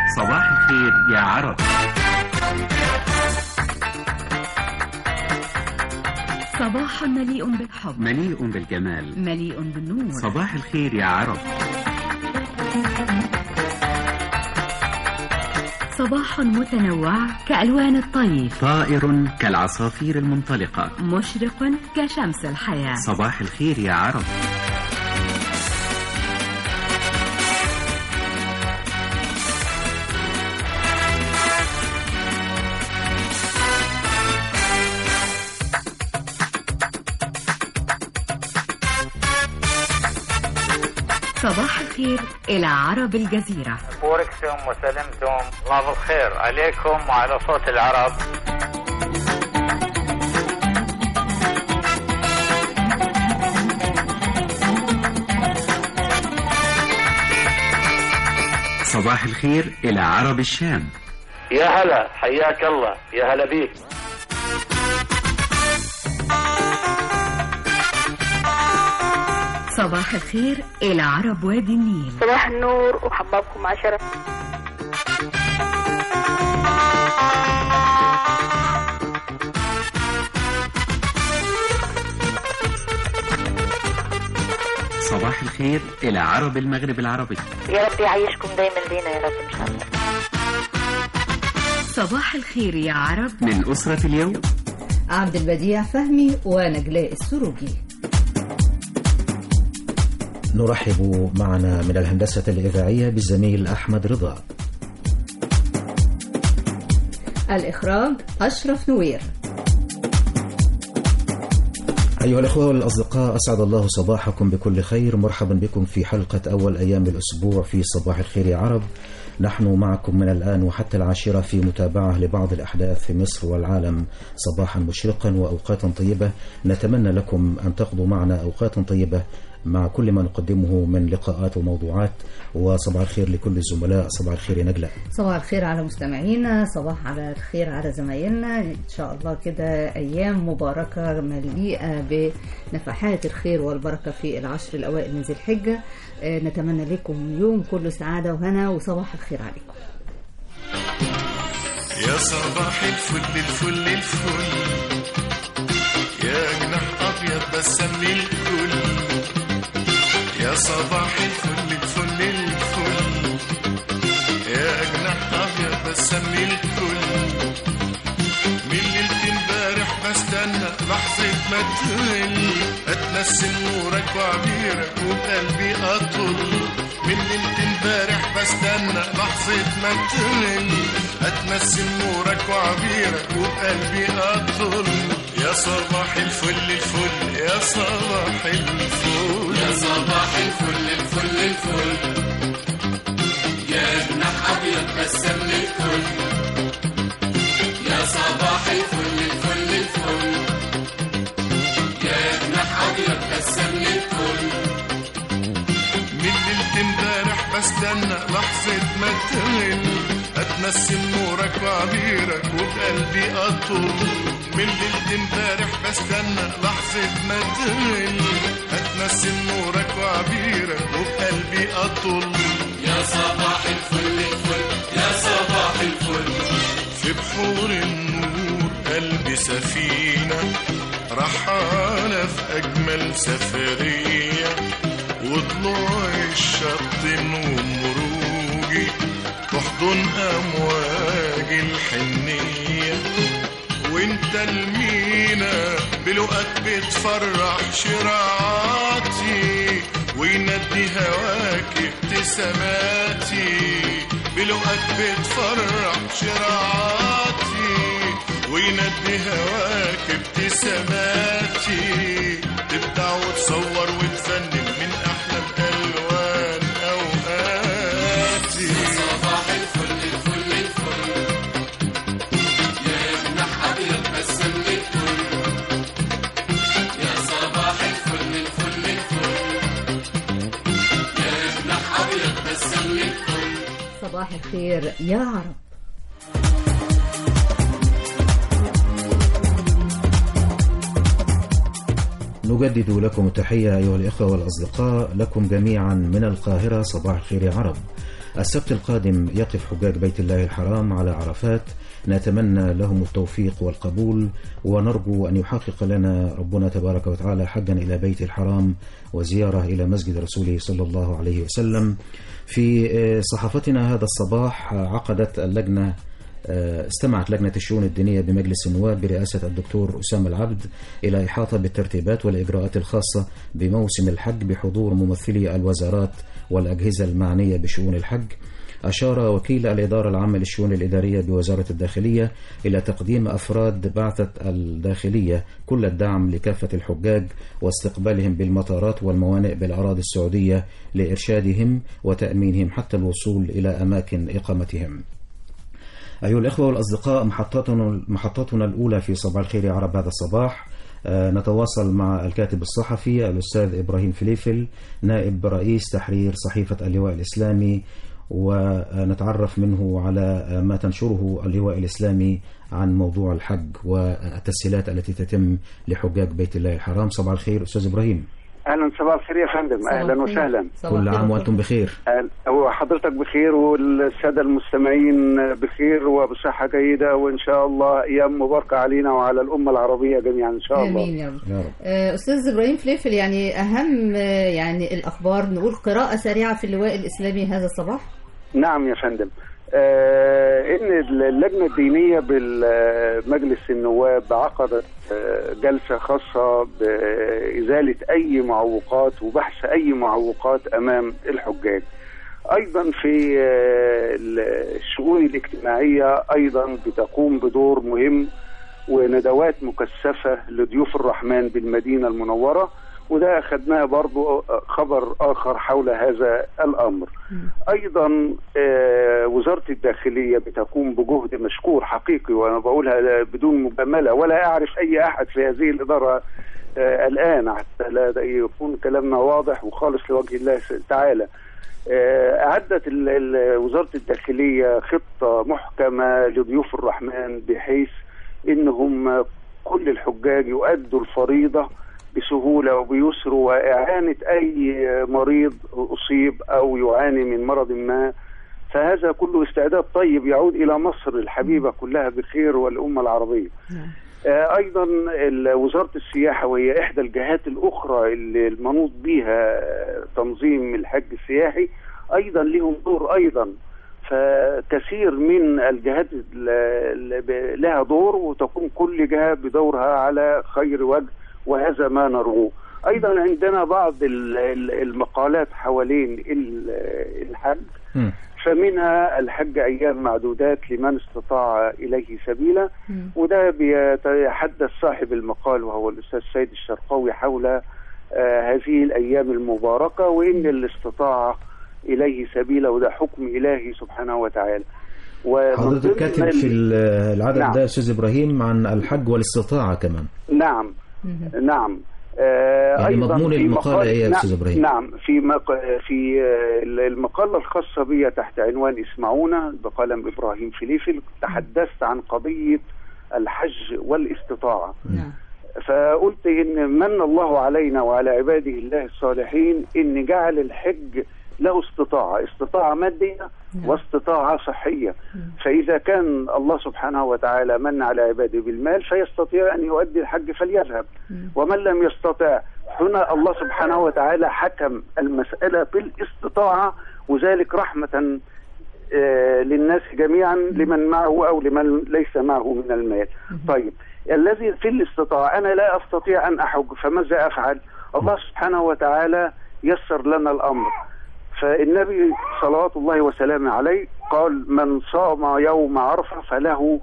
صباح الخير يا عرب صباح مليء بالحب مليء بالجمال مليء بالنور صباح الخير يا عرب صباح متنوع كألوان الطيف طائر كالعصافير المنطلقة مشرق كشمس الحياة صباح الخير يا عرب صباح الخير إلى عرب الجزيرة بوركتم وسلمتم الله بالخير عليكم وعلى صوت العرب صباح الخير إلى عرب الشام يا هلا حياك الله يا هلا بيك صباح الخير إلى عرب وادي النيل صباح النور وحبابكم عشرة صباح الخير إلى عرب المغرب العربي يا رب يعيشكم دايما لينا يا رب ان شاء الله صباح الخير يا عرب من أسرة اليوم عبد البديع فهمي ونجلاء السروجي نرحب معنا من الهندسة الإذاعية بالزميل أحمد رضا الإخراج أشرف نوير أيها الأخوة والأصدقاء أسعد الله صباحكم بكل خير مرحبا بكم في حلقة أول أيام الأسبوع في صباح الخير يا عرب نحن معكم من الآن وحتى العاشرة في متابعة لبعض الأحداث في مصر والعالم صباحا مشرقا وأوقاتا طيبة نتمنى لكم أن تقضوا معنا أوقاتا طيبة مع كل ما نقدمه من لقاءات وموضوعات وصباح الخير لكل الزملاء صباح الخير يا نجلاء صباح الخير على مستمعينا صباح على الخير على زمايلنا إن شاء الله كده أيام مباركة مليئة بنفحات الخير والبركة في العشر الأوائل من ذي الحجة آه، نتمنى لكم يوم كله سعادة وهنا وصباح الخير عليكم يا صباح الفل الفل الفل يا جناح ابيض بسم الكل يا صباح الفل الفل الفل يا جناح ابيض بسم الكل من ليلة امبارح بستنى لحظة ما تهل اتنسم نورك وعبيرك وبقلبي اطل من ليلة امبارح بستنى لحظة ما تهل اتنسم نورك وعبيرك وبقلبي اطل يا صباح الفل الفل يا صباح الفل يا صباح الفل الفل الفل يا جناح ابيض بسم الكل يا صباح الفل الفل الفل يا جناح ابيض بسم الكل من ليلة امبارح بستنى لحظة ما تهل اتنسم نورك وعبيرك وبقلبي اطول من ليلة امبارح بستنى لحظة ما تهل اتنسم نورك وعبيرك وبقلبي اطول يا صباح الفل الفل يا صباح الفل في بحور النور قلبي سفينة رحالة في أجمل سفرية وطلوع الشط ومروجي تحضن أمواج الحنية وانت المينا بلقاك بتفرح شراعاتي وينادي هواك ابتساماتي بلقاك بتفرح شراعاتي وينادي هواك ابتساماتي تبدع وتصور وتفنن من احلى الالوان اوقاتي صباح الفل الفل الفل يا جناح ابيض بسم الكل يا صباح الفل الفل الفل يا جناح ابيض بسم الكل صباح الخير يا عرب نجدد لكم التحية أيها الإخوة والأصدقاء لكم جميعا من القاهرة صباح الخير يا عرب السبت القادم يقف حجاج بيت الله الحرام على عرفات نتمنى لهم التوفيق والقبول ونرجو أن يحقق لنا ربنا تبارك وتعالى حجا إلى بيت الحرام وزيارة إلى مسجد رسوله صلى الله عليه وسلم في آه، صحافتنا هذا الصباح آه، عقدت اللجنة آه، استمعت لجنة الشؤون الدينية بمجلس النواب برئاسة الدكتور أسامة العبد إلى إحاطة بالترتيبات والإجراءات الخاصة بموسم الحج بحضور ممثلي الوزارات والأجهزة المعنية بشؤون الحج أشار وكيل الإدارة العامة للشؤون الإدارية بوزارة الداخلية إلى تقديم أفراد بعثة الداخلية كل الدعم لكافة الحجاج واستقبالهم بالمطارات والموانئ بالأراضي السعودية لإرشادهم وتأمينهم حتى الوصول إلى أماكن إقامتهم أيها الإخوة والأصدقاء محطتنا محطتنا الأولى في صباح الخير يا عرب هذا الصباح آه، نتواصل مع الكاتب الصحفي الأستاذ إبراهيم فليفل نائب رئيس تحرير صحيفة اللواء الإسلامي ونتعرف منه على ما تنشره اللواء الإسلامي عن موضوع الحج والتسهيلات التي تتم لحجاج بيت الله الحرام صباح الخير أستاذ إبراهيم اهلا صباح الخير يا فندم صباح اهلا الخير. وسهلا صباح كل الخير عام يا وأنتم بخير أهل- وحضرتك بخير والساده المستمعين بخير وبصحه جيده وان شاء الله ايام مباركه علينا وعلى الامه العربيه جميعا ان شاء الله امين يا رب يا رب آه، استاذ ابراهيم فليفل يعني اهم آه، يعني الاخبار نقول قراءه سريعه في اللواء الاسلامي هذا الصباح نعم يا فندم آه ان اللجنه الدينيه بالمجلس النواب عقدت آه، جلسه خاصه بازاله اي معوقات وبحث اي معوقات امام الحجاج ايضا في آه، الشؤون الاجتماعيه ايضا بتقوم بدور مهم وندوات مكثفه لضيوف الرحمن بالمدينه المنوره وده اخذناه برضو خبر اخر حول هذا الامر ايضا آه، وزاره الداخليه بتقوم بجهد مشكور حقيقي وانا بقولها بدون مجامله ولا اعرف اي احد في هذه الاداره آه، الان حتى لا يكون كلامنا واضح وخالص لوجه الله تعالى آه، أعدت ال- ال- وزارة الداخلية خطة محكمة لضيوف الرحمن بحيث إنهم كل الحجاج يؤدوا الفريضة بسهولة وبيسر وإعانة أي مريض أصيب أو يعاني من مرض ما فهذا كله استعداد طيب يعود إلى مصر الحبيبة كلها بخير والأمة العربية آه، ايضا ال- وزاره السياحه وهي احدى الجهات الاخرى اللي المنوط بها آه، تنظيم الحج السياحي ايضا لهم دور ايضا فكثير من الجهات ال- ال- ب- لها دور وتقوم كل جهه بدورها على خير وجه وهذا ما نرجوه ايضا عندنا بعض ال- ال- المقالات حوالين ال- الحج مم. فمنها الحج ايام معدودات لمن استطاع اليه سبيلا وده بيتحدث صاحب المقال وهو الاستاذ سيد الشرقاوي حول آه هذه الايام المباركه وان اللي استطاع اليه سبيلا وده حكم الهي سبحانه وتعالى ومن حضرتك ضمن كاتب ال- في ال- العدد نعم. ده يا أستاذ إبراهيم عن الحج والاستطاعة كمان نعم نعم آه يعني أيضاً مضمون في المقالة مقال- إيه يا نعم- أستاذ إبراهيم؟ نعم في مق... في آه، المقالة الخاصة بي تحت عنوان اسمعونا بقلم إبراهيم فليفل تحدثت عن قضية الحج والاستطاعة نعم فقلت ان من الله علينا وعلى عباده الله الصالحين ان جعل الحج له استطاعه، استطاعه ماديه واستطاعه صحيه. فاذا كان الله سبحانه وتعالى من على عباده بالمال فيستطيع ان يؤدي الحج فليذهب. ومن لم يستطع هنا الله سبحانه وتعالى حكم المساله بالاستطاعه وذلك رحمه آه، للناس جميعا لمن معه او لمن ليس معه من المال. طيب الذي في الاستطاعه انا لا استطيع ان احج فماذا افعل؟ الله سبحانه وتعالى يسر لنا الامر. فالنبي صلوات الله وسلامه عليه قال من صام يوم عرفه فله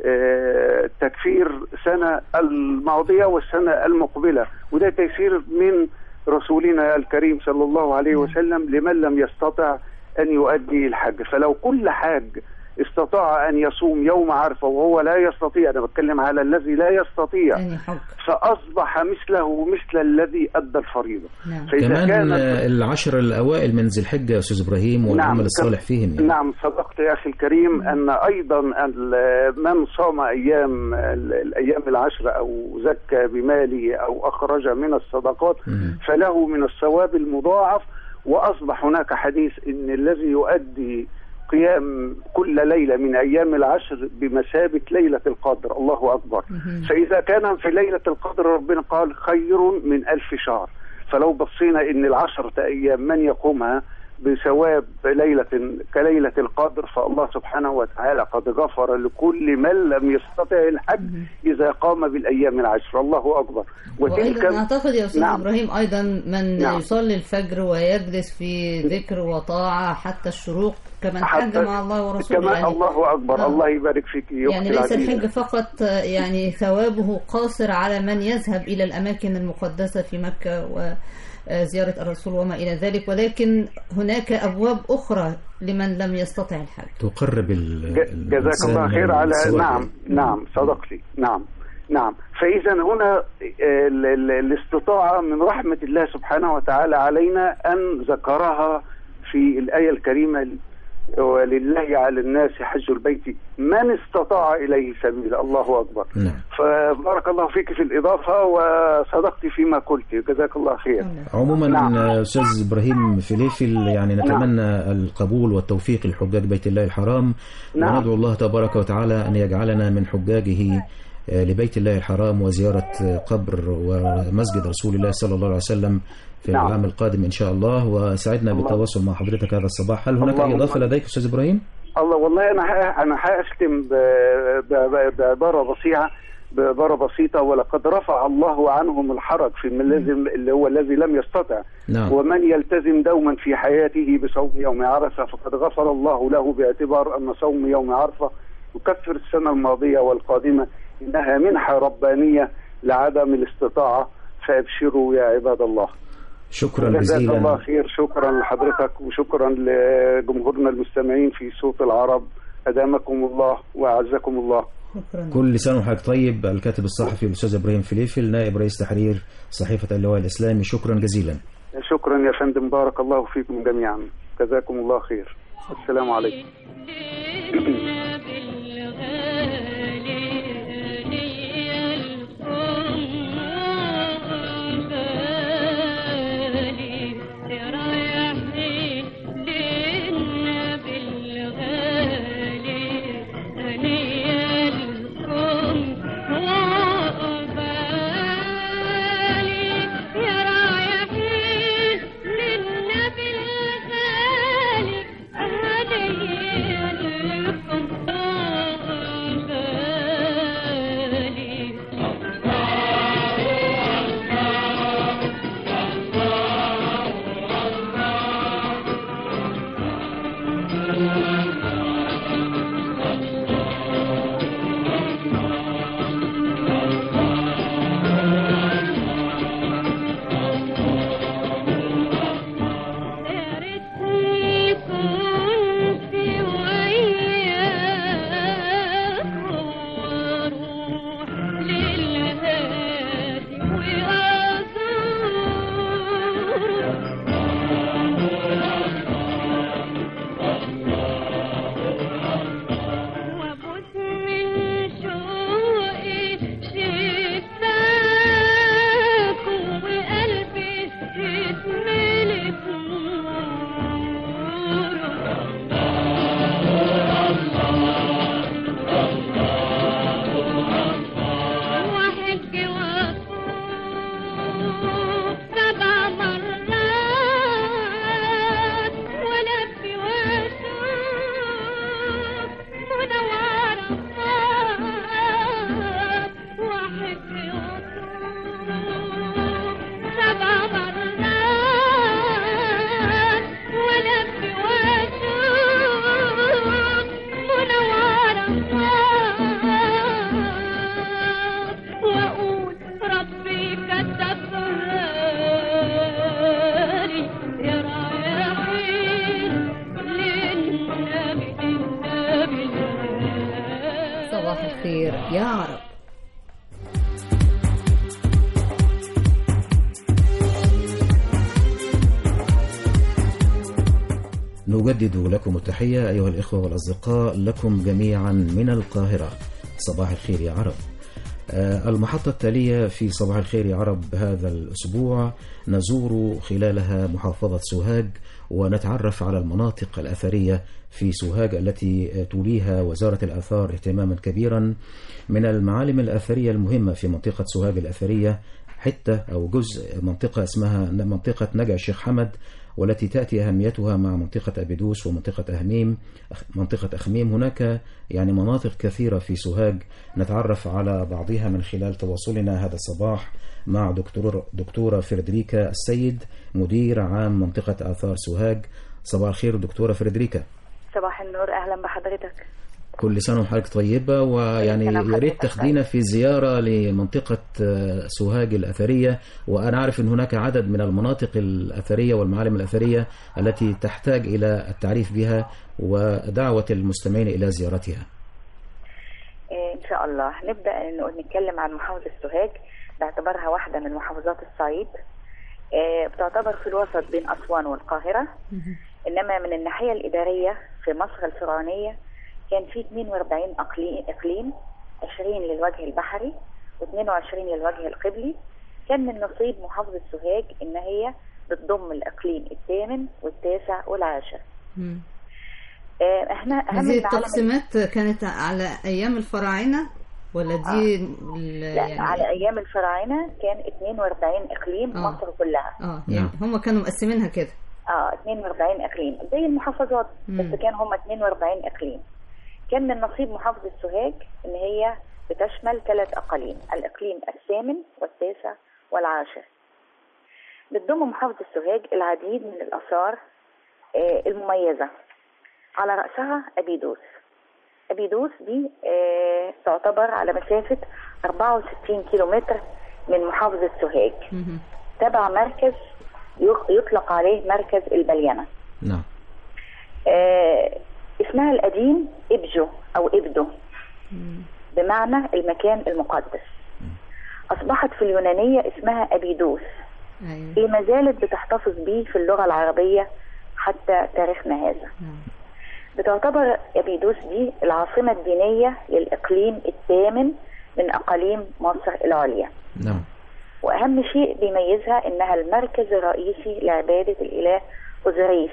آه، تكفير سنه الماضيه والسنه المقبله وده تيسير من رسولنا الكريم صلى الله عليه وسلم لمن لم يستطع ان يؤدي الحج فلو كل حاج استطاع ان يصوم يوم عرفه وهو لا يستطيع انا بتكلم على الذي لا يستطيع يعني حج فاصبح مثله مثل الذي ادى الفريضه نعم فاذا كمان كان آه، العشر الأوائل من ذي الحجة يا أستاذ إبراهيم والعمل الصالح فيهم يعني. نعم صدقت يا اخي الكريم ان ايضا ال- من صام ايام ال- الايام العشر او زكى بماله او اخرج من الصدقات مم. فله من الثواب المضاعف واصبح هناك حديث ان الذي يؤدي قيام كل ليله من ايام العشر بمثابه ليله القدر الله اكبر فاذا كان في ليله القدر ربنا قال خير من الف شهر فلو بصينا ان العشرة ايام من يقومها بثواب ليلة كليلة القدر فالله سبحانه وتعالى قد غفر لكل من لم يستطع الحج إذا قام بالأيام العشر الله أكبر وايضا اعتقد يا استاذ نعم. ابراهيم ايضا من نعم. يصلي الفجر ويجلس في ذكر وطاعه حتى الشروق كمن حج حتى مع الله ورسوله كما يعني الله أكبر آه. الله يبارك فيك يا يعني أختي ليس العزيزة. الحج فقط آه، يعني ثوابه قاصر على من يذهب إلى الأماكن المقدسة في مكة وزيارة الرسول وما إلى ذلك ولكن هناك أبواب أخرى لمن لم يستطع الحج تقرب ال- ج- جزاك الإنسان الله من خير على الثواب. نعم نعم صدقتي نعم نعم فإذا هنا ال- ال- الاستطاعة من رحمة الله سبحانه وتعالى علينا أن ذكرها في الآية الكريمة ولله على الناس حج البيت من استطاع إليه سبيلا الله أكبر نعم فبارك الله فيك في الإضافة وصدقت فيما قلت جزاك الله خير عموما نعم. آه، استاذ ابراهيم فليفل يعني نتمنى القبول والتوفيق لحجاج بيت الله الحرام نعم. وندعو الله تبارك وتعالى ان يجعلنا من حجاجه آه، لبيت الله الحرام وزياره آه، قبر ومسجد رسول الله صلى الله عليه وسلم في نعم. العام القادم ان شاء الله وسعدنا الله. بالتواصل مع حضرتك هذا الصباح هل هناك اي اللهم اضافه لديك استاذ ابراهيم؟ الله والله انا ح- انا هختم ب- ب- ب- بعباره بسيطه بعباره بسيطه ولقد رفع الله عنهم الحرج في من الذي اللي هو الذي لم يستطع نعم ومن يلتزم دوما في حياته بصوم يوم عرفه فقد غفر الله له باعتبار ان صوم يوم عرفه يكفر السنه الماضيه والقادمه انها منحه ربانيه لعدم الاستطاعه فابشروا يا عباد الله شكرا جزاك الله جزيلا خير شكرا لحضرتك وشكرا لجمهورنا المستمعين في صوت العرب أدامكم الله وأعزكم الله شكرا كل سنه وحضرتك طيب الكاتب الصحفي الاستاذ ابراهيم فليفل نائب رئيس تحرير صحيفه اللواء الاسلامي شكرا جزيلا شكرا يا فندم بارك الله فيكم جميعا جزاكم الله خير السلام عليكم صباح الخير يا عرب نجدد لكم التحية أيها الإخوة والأصدقاء لكم جميعا من القاهرة صباح الخير يا عرب آه، المحطة التالية في صباح الخير يا عرب هذا الأسبوع نزور خلالها محافظة سوهاج ونتعرف على المناطق الأثرية في سوهاج التي توليها وزارة الآثار اهتماما كبيرا من المعالم الأثرية المهمة في منطقة سوهاج الأثرية حتة أو جزء منطقة اسمها منطقة نجع الشيخ حمد والتي تأتي أهميتها مع منطقة أبيدوس ومنطقة أهميم أخ- منطقة أخميم هناك يعني مناطق كثيرة في سوهاج نتعرف على بعضها من خلال تواصلنا هذا الصباح مع دكتور دكتورة فردريكا السيد مدير عام منطقة آثار سوهاج صباح الخير دكتورة فردريكا صباح النور اهلا بحضرتك كل سنة وحضرتك طيبة ويعني كل سنة يا ريت وحضرتك تاخدينا في زيارة لمنطقة آه، سوهاج الأثرية وأنا أعرف أن هناك عدد من المناطق الأثرية والمعالم الأثرية التي تحتاج إلى التعريف بها ودعوة المستمعين إلى زيارتها آه، ان شاء الله نبدا إنه نتكلم عن محافظه سوهاج باعتبارها واحده من محافظات الصعيد آه، بتعتبر في الوسط بين اسوان والقاهره انما من الناحيه الاداريه في مصر الفرعونيه كان في 42 اقليم اقليم 20 للوجه البحري و22 للوجه القبلي كان من نصيب محافظه سوهاج ان هي بتضم الاقليم الثامن والتاسع والعاشر مم. آه، احنا اهم هذه المعالم التقسيمات كانت على أيام الفراعنة ولا دي ال- لا يعني على ايام الفراعنه كان 42 اقليم آه. مصر كلها اه يعني هم كانوا مقسمينها كده اه 42 اقليم زي المحافظات مم. بس كان هم 42 اقليم كان من نصيب محافظه سوهاج ان هي بتشمل ثلاث اقاليم الاقليم الثامن والتاسع والعاشر بتضم محافظه سوهاج العديد من الاثار آه، المميزه على راسها ابيدوس ابيدوس دي آه، تعتبر على مسافه 64 كيلومتر من محافظه سوهاج مهم. تبع مركز يق- يطلق عليه مركز البلينة نعم آه اسمها القديم إبجو أو إبدو بمعنى المكان المقدس أصبحت في اليونانية اسمها أبيدوس أيوة. اللي ما زالت بتحتفظ به في اللغة العربية حتى تاريخنا هذا نعم. بتعتبر أبيدوس دي العاصمة الدينية للإقليم الثامن من أقاليم مصر العليا نعم واهم شيء بيميزها انها المركز الرئيسي لعباده الاله اوزوريس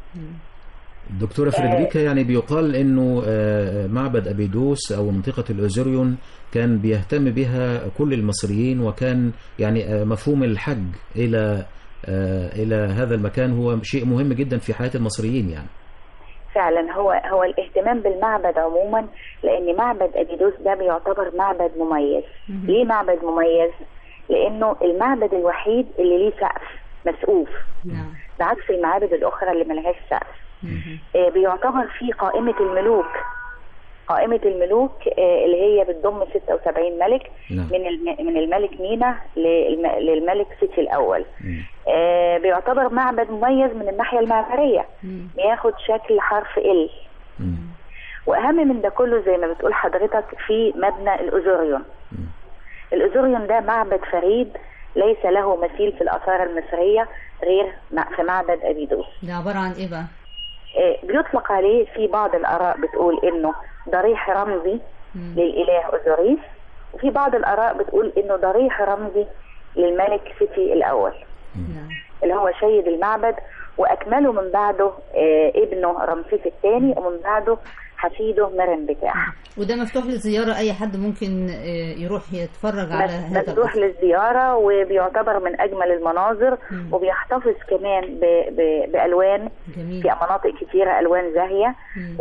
دكتورة فريدريكا يعني بيقال انه آه، معبد ابيدوس او منطقة الاوزوريون كان بيهتم بها كل المصريين وكان يعني آه، مفهوم الحج الى آه، الى هذا المكان هو شيء مهم جدا في حياة المصريين يعني فعلا هو هو الاهتمام بالمعبد عموما لان معبد ابيدوس ده بيعتبر معبد مميز ليه معبد مميز لانه المعبد الوحيد اللي ليه سقف مسقوف نعم بعكس المعابد الاخرى اللي ملهاش سقف مهم. آه، بيعتبر في قائمه الملوك قائمة الملوك آه، اللي هي بتضم 76 ملك نعم. من الم- من الملك مينا للم- للملك سيتي الأول مم. آه، بيعتبر معبد مميز من الناحية المعمارية مم. بياخد شكل حرف ال مم. واهم من ده كله زي ما بتقول حضرتك في مبنى الاوزوريون الاوزوريون ده معبد فريد ليس له مثيل في الاثار المصريه غير مع- في معبد ابيدوس ده عبارة عن إيه بقى؟ آه، بيطلق عليه في بعض الاراء بتقول انه ضريح رمزي مم. للاله اوزوريس وفي بعض الاراء بتقول انه ضريح رمزي للملك سيتي الاول نعم اللي هو سيد المعبد واكمله من بعده آه، ابنه رمسيس الثاني ومن بعده حفيده مرن بتاع وده مفتوح للزيارة أي حد ممكن آه، يروح يتفرج على هذا مفتوح الأثر. للزيارة وبيعتبر من أجمل المناظر مم. وبيحتفظ كمان ب... ب... بألوان جميل في مناطق كتيرة ألوان زاهية مم.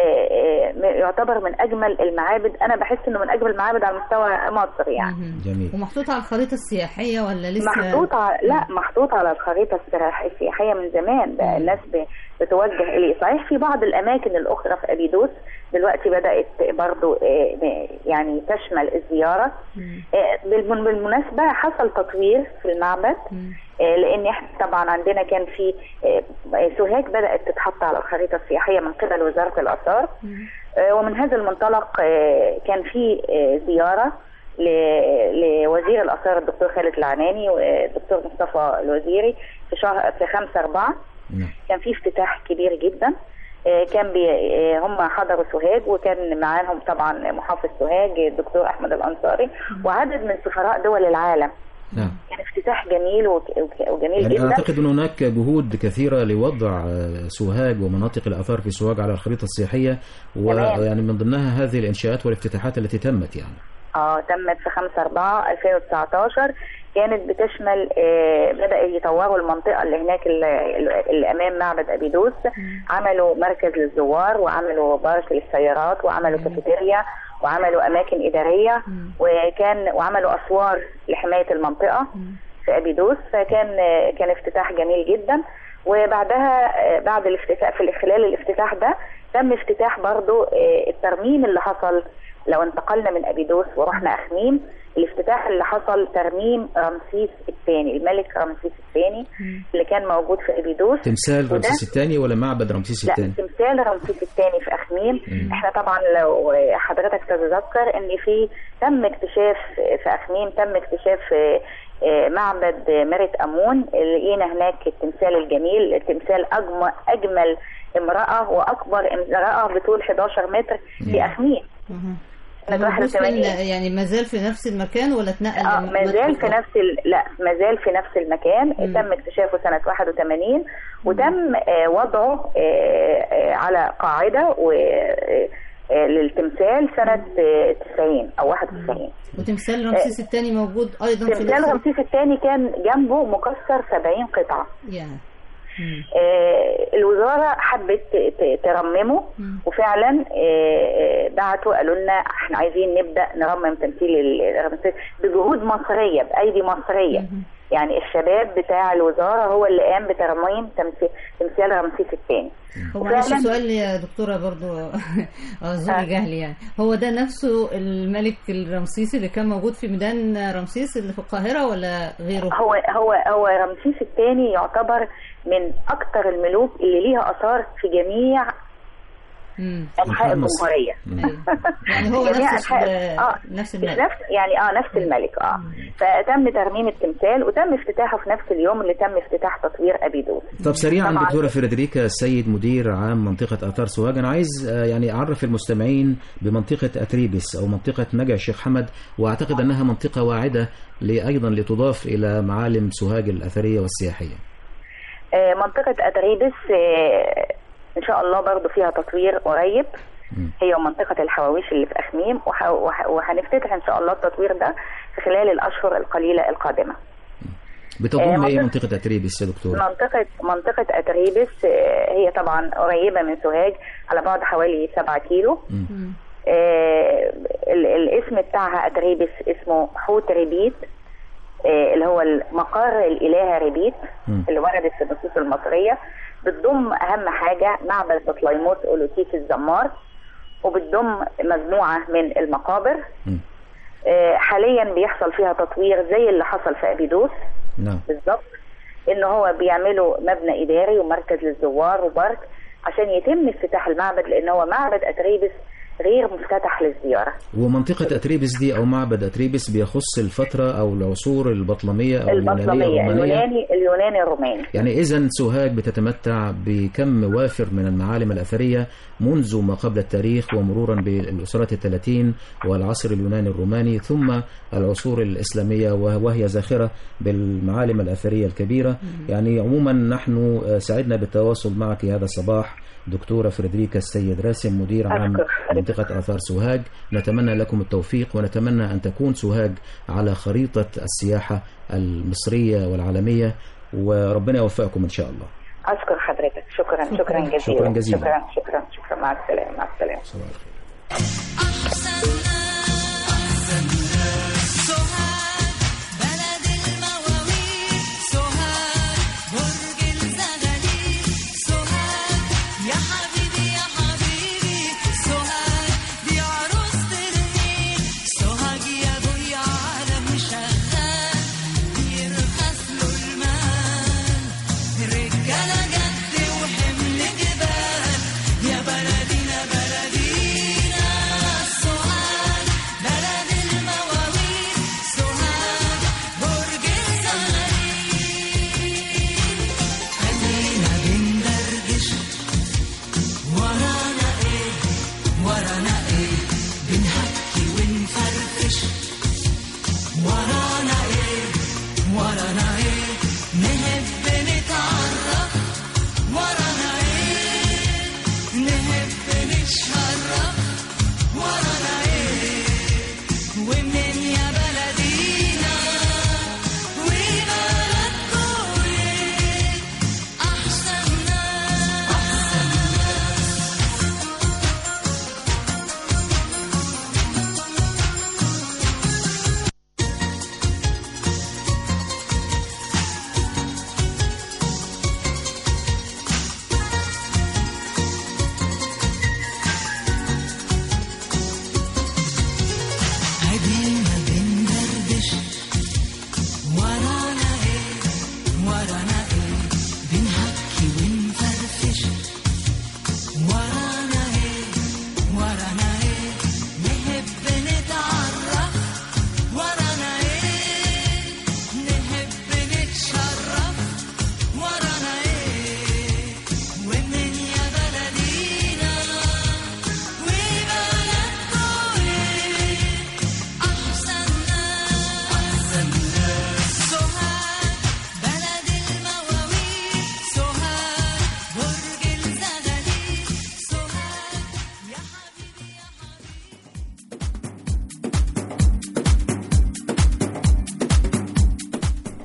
ويعتبر من أجمل المعابد أنا بحس إنه من أجمل المعابد على مستوى مصر يعني مهم. جميل ومحطوط على الخريطة السياحية ولا لسه محطوط على لا محطوط على الخريطة السراح- السياحية من زمان ده الناس ب... بتوجه إليه صحيح في بعض الأماكن الأخرى في أبيدوس دلوقتي بدأت برضو آه، يعني تشمل الزيارة مم. آه، بالمن- بالمناسبة حصل تطوير في المعبد مم. آه، لان احنا طبعا عندنا كان في آه، سوهاج بدات تتحط على الخريطه السياحيه من قبل وزاره الاثار مم. آه، ومن هذا المنطلق آه، كان في آه، زياره ل- لوزير الاثار الدكتور خالد العناني والدكتور مصطفى الوزيري في شهر في 5 4 نعم كان في افتتاح كبير جدا آه، كان بي آه، هم حضروا سوهاج وكان معاهم طبعا محافظ سوهاج الدكتور احمد الانصاري وعدد من سفراء دول العالم نعم كان افتتاح جميل وك- وك- وجميل يعني جدا أعتقد أن هناك جهود كثيرة لوضع آه، سوهاج ومناطق الآثار في سوهاج على الخريطة السياحية تمام. ويعني من ضمنها هذه الإنشاءات والافتتاحات التي تمت يعني اه تمت في 5 4 2019 كانت بتشمل آه بدأ يطوروا المنطقة اللي هناك اللي, اللي أمام معبد أبيدوس عملوا مركز للزوار وعملوا بارك للسيارات وعملوا كافيتيريا وعملوا أماكن إدارية وكان وعملوا أسوار لحماية المنطقة في أبيدوس فكان آه كان افتتاح جميل جدا وبعدها آه بعد الافتتاح في خلال الافتتاح ده تم افتتاح برضو آه الترميم اللي حصل لو انتقلنا من ابيدوس ورحنا اخميم الافتتاح اللي حصل ترميم رمسيس الثاني الملك رمسيس الثاني اللي كان موجود في ابيدوس تمثال وده- رمسيس الثاني ولا معبد رمسيس لا الثاني؟ تمثال رمسيس الثاني في اخميم مم. احنا طبعا لو حضرتك تتذكر ان في تم اكتشاف في اخميم تم اكتشاف آه، آه، معبد مرت امون لقينا هناك التمثال الجميل التمثال اجمل اجمل امراه واكبر امراه بطول 11 متر في اخميم مهم. سنة موجود فين 81. يعني ما زال في نفس المكان ولا اتنقل اه لم- ما زال متحف في نفس ال... لا ما زال في نفس المكان مم. تم اكتشافه سنة 81 وتم آه وضعه آه آه على قاعدة و آه، آه، للتمثال سنة آه، 90 أو 91 وتمثال رمسيس الثاني موجود ايضا في تمثال الأقصر؟ رمسيس الثاني كان جنبه مكسر 70 قطعة يا مم. آه، الوزارة حبت ت- ت- ترممه مم. وفعلا آه، آه، بعتوا قالوا لنا احنا عايزين نبدا نرمم تمثيل ال- رمسيس بجهود مصريه بايدي مصريه مهم. يعني الشباب بتاع الوزاره هو اللي قام بترميم تمثيل تمثال رمسيس الثاني هو معلش وفعلاً- سؤال يا دكتوره برضو اعذري آه. جهلي يعني هو ده نفسه الملك الرمسيسي اللي كان موجود في ميدان رمسيس اللي في القاهره ولا غيره؟ هو هو هو رمسيس الثاني يعتبر من اكثر الملوك اللي ليها اثار في جميع مم. انحاء أنحاء مصر. الجمهوريه أيوة. يعني هو جميع نفس أنحاء- ال- اه نفس مش الملك نفس يعني اه نفس الملك اه فتم ترميم التمثال وتم افتتاحه في نفس اليوم اللي تم افتتاح تطوير ابيدوس طب سريعا طبعاً. دكتورة فريدريكا السيد مدير عام منطقة آثار سوهاج أنا عايز آه، يعني أعرف المستمعين بمنطقة أتريبس أو منطقة نجع الشيخ حمد وأعتقد أنها منطقة واعدة ل- أيضا لتضاف إلى معالم سوهاج الأثرية والسياحية آه منطقه اتريبس آه ان شاء الله برضو فيها تطوير قريب مم. هي ومنطقة الحواويش اللي في أخميم وح- وح- وهنفتتح إن شاء الله التطوير ده في خلال الأشهر القليلة القادمة بتضم آه، إيه منطقة- منطقة أتريبس يا دكتورة؟ منطقة منطقة أتريبس آه، هي طبعا قريبة من سوهاج على بعد حوالي 7 كيلو مم. آه، ال- الاسم بتاعها أتريبس اسمه حوت ريبيت آه، اللي هو مقر الإلهة ريبيت مم. اللي وردت في النصوص المصرية بتضم أهم حاجة معبد بطليموس أولوتيس الزمار وبتضم مجموعة من المقابر مم. آه، حاليا بيحصل فيها تطوير زي اللي حصل في أبيدوس نعم بالظبط ان هو بيعملوا مبنى اداري ومركز للزوار وبارك عشان يتم افتتاح المعبد لان هو معبد اتريبس غير مفتتح للزياره ومنطقة أتريبس دي أو معبد أتريبس بيخص الفترة أو العصور البطلمية أو اليونانية البطلميه الرومانية اليوناني اليوناني الروماني يعني إذا سوهاج بتتمتع بكم وافر من المعالم الأثرية منذ ما قبل التاريخ ومرورا بالأسرات الثلاثين والعصر اليوناني الروماني ثم العصور الإسلامية وهي زاخرة بالمعالم الأثرية الكبيرة يعني عموما نحن سعدنا بالتواصل معك هذا الصباح دكتورة فريدريكا السيد راسم مدير عام أشكر. منطقة آثار سوهاج نتمنى لكم التوفيق ونتمنى أن تكون سوهاج على خريطة السياحة المصرية والعالمية وربنا يوفقكم إن شاء الله اشكر حضرتك شكرا شكرا جزيلا شكراً جزيلاً. شكرا شكرا شكرا مع السلامه مع السلامه صباح الخير بلد المواويل سوهاج برج الزغاليل سوهاج يا حبيبي يا حبيبي سوهاج دي عروسة النيل سوهاج يا ابويا عالم شغال بيرخص له المال رجالة جد وحمل جبال يا بلدينا بلدينا سوهاج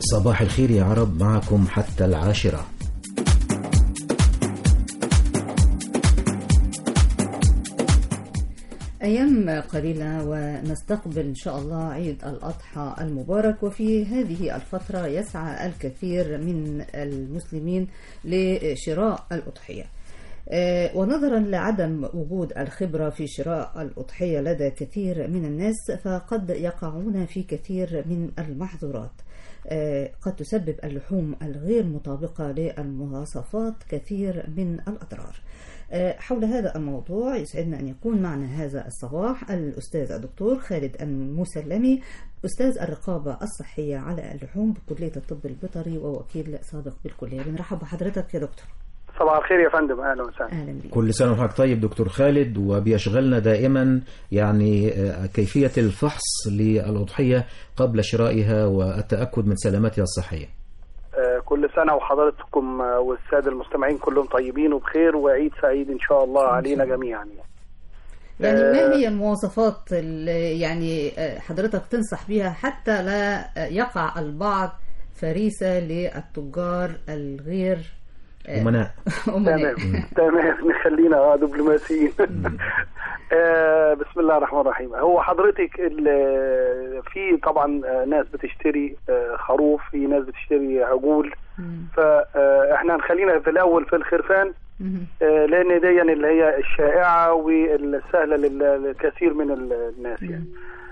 صباح الخير يا عرب معكم حتى العاشرة أيام قليلة ونستقبل إن شاء الله عيد الأضحى المبارك وفي هذه الفترة يسعى الكثير من المسلمين لشراء الأضحية آه، ونظرا لعدم وجود الخبرة في شراء الأضحية لدى كثير من الناس فقد يقعون في كثير من المحظورات آه، قد تسبب اللحوم الغير مطابقة للمواصفات كثير من الأضرار آه، حول هذا الموضوع يسعدنا أن يكون معنا هذا الصباح الأستاذ الدكتور خالد المسلمي أستاذ الرقابة الصحية على اللحوم بكلية الطب البيطري ووكيل سابق بالكلية بنرحب بحضرتك يا دكتور صباح الخير يا فندم اهلا وسهلا أهلا بك كل سنة وحضرتك طيب دكتور خالد وبيشغلنا دائما يعني آه، كيفية الفحص للأضحية قبل شرائها والتأكد من سلامتها الصحية آه، كل سنه وحضراتكم آه، والساده المستمعين كلهم طيبين وبخير وعيد سعيد ان شاء الله علينا جميعا يعني آه، ما هي المواصفات اللي يعني آه، حضرتك تنصح بها حتى لا آه، يقع البعض فريسة للتجار الغير آه، أمناء أمناء تمام تمام نخلينا اه دبلوماسيين آه بسم الله الرحمن الرحيم هو حضرتك ال- في طبعا آه، ناس بتشتري آه، خروف في ناس بتشتري عجول مم. فاحنا هنخلينا في الاول في الخرفان مم. آه، لان دي اللي هي الشائعه والسهله لل- للكثير من ال- الناس يعني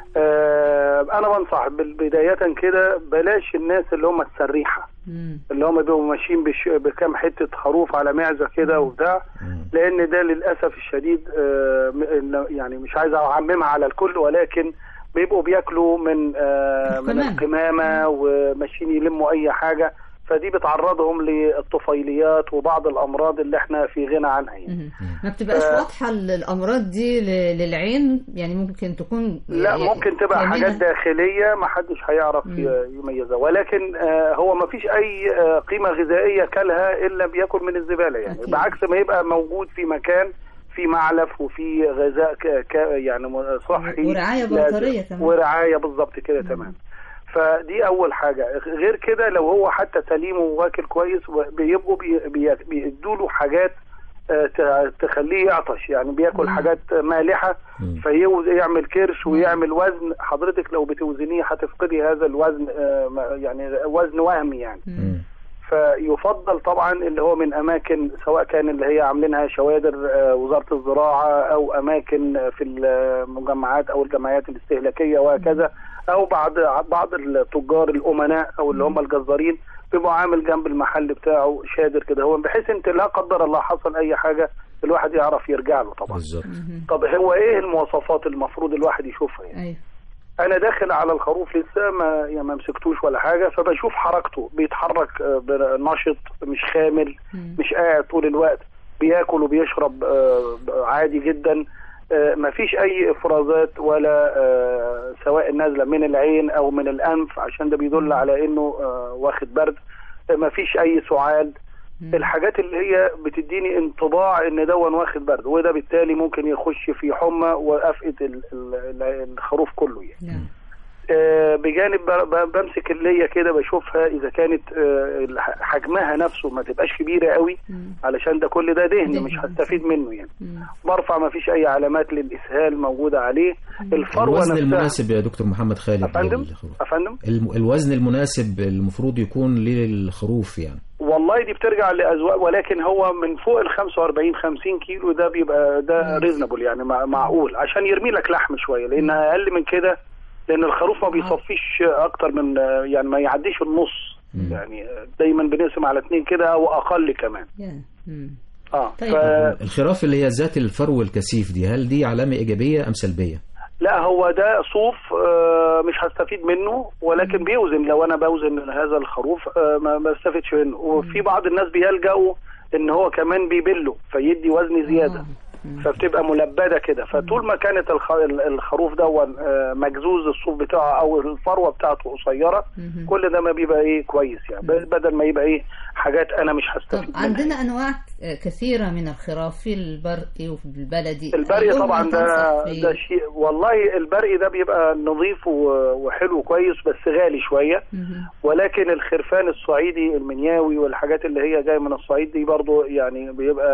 آه، انا بنصح بال- بدايه كده بلاش الناس اللي هم السريحه مم. اللي هم بيبقوا ماشيين بش- بكام حته خروف على معزه كده وبتاع لان ده للاسف الشديد آه، م- يعني مش عايز اعممها على الكل ولكن بيبقوا بياكلوا من آه، من القمامة. القمامه وماشيين يلموا اي حاجه فدي بتعرضهم للطفيليات وبعض الامراض اللي احنا في غنى عنها يعني. مم. ما بتبقاش آه. واضحة ال- الأمراض دي ل- للعين يعني ممكن تكون لا يعني ممكن تبقى كاملة. حاجات داخلية ما حدش هيعرف مم. ي- يميزها ولكن آه، هو ما فيش اي آه، قيمة غذائية كلها الا بياكل من الزبالة يعني أكيد. بعكس ما يبقى موجود في مكان في معلف وفي غذاء ك... ك... يعني م- صحي ورعاية لازم. بيطرية كمان. ورعاية بالظبط كده تمام فدي اول حاجة غير كده لو هو حتى سليم وواكل كويس و- بيبقوا بي... بي... بيدوا له حاجات آه، ت- تخليه يعطش يعني بياكل مم. حاجات مالحة مم. فيعمل كرش ويعمل وزن حضرتك لو بتوزنيه هتفقدي هذا الوزن آه، ما- يعني وزن وهمي يعني مم. فيفضل طبعا اللي هو من اماكن سواء كان اللي هي عاملينها شوادر آه، وزاره الزراعه او اماكن آه، في المجمعات او الجمعيات الاستهلاكيه وهكذا او بعض بعض التجار الامناء او اللي هم الجزارين بيبقوا عامل جنب المحل بتاعه شادر كده هو بحيث انت لا قدر الله حصل اي حاجه الواحد يعرف يرجع له طبعا بالظبط طب هو ايه المواصفات المفروض الواحد يشوفها يعني أيوة. انا داخل على الخروف لسه ما يعني ما مسكتوش ولا حاجه فبشوف حركته بيتحرك آه، نشط مش خامل مم. مش قاعد طول الوقت بياكل وبيشرب آه، عادي جدا آه، مفيش اي افرازات ولا آه، سواء نازله من العين او من الانف عشان ده بيدل على انه آه، واخد برد آه، مفيش اي سعال الحاجات اللي هي بتديني انطباع ان دون واخد برد وده بالتالي ممكن يخش في حمى وافقد ال- ال- الخروف كله يعني نعم. آه، بجانب ب- ب- بمسك اللية كده بشوفها اذا كانت آه، الح- حجمها نفسه ما تبقاش كبيره قوي مم. علشان ده كل ده دهن دهن. مش هستفيد منه يعني مم. برفع ما فيش اي علامات للاسهال موجوده عليه الفروه الوزن نفسها المناسب يا دكتور محمد خالد افندم للخروف. افندم الم- الوزن المناسب المفروض يكون للخروف يعني والله دي بترجع لاذواق ولكن هو من فوق ال 45 50 كيلو ده بيبقى ده ريزنبل يعني مع- معقول عشان يرمي لك لحم شويه لان اقل من كده لان الخروف ما بيصفيش اكتر من يعني ما يعديش النص مم. يعني دايما بنقسم على اتنين كده او اقل كمان يا. مم. اه طيب. ف... الخراف اللي هي ذات الفرو الكثيف دي هل دي علامة إيجابية أم سلبية؟ لا هو ده صوف آه، مش هستفيد منه ولكن بيوزن لو انا بوزن هذا الخروف آه، ما ما بستفيدش منه وفي بعض الناس بيلجأوا ان هو كمان بيبله فيدي وزن زياده آه. مم. فبتبقى ملبده كده فطول ما كانت الخ- الخروف ده مجزوز الصوف بتاعه او الفروه بتاعته قصيره مهم. كل ده ما بيبقى ايه كويس يعني ب- بدل ما يبقى ايه حاجات انا مش طب هستفيد منها عندنا انواع آه، كثيرة من الخراف في البرقي وفي البلدي البري أيهما طبعا ده تنصح فيه؟ ده شيء والله البري ده بيبقى نظيف و- وحلو كويس بس غالي شويه مهم. ولكن الخرفان الصعيدي المنياوي والحاجات اللي هي جايه من الصعيد دي برضو يعني بيبقى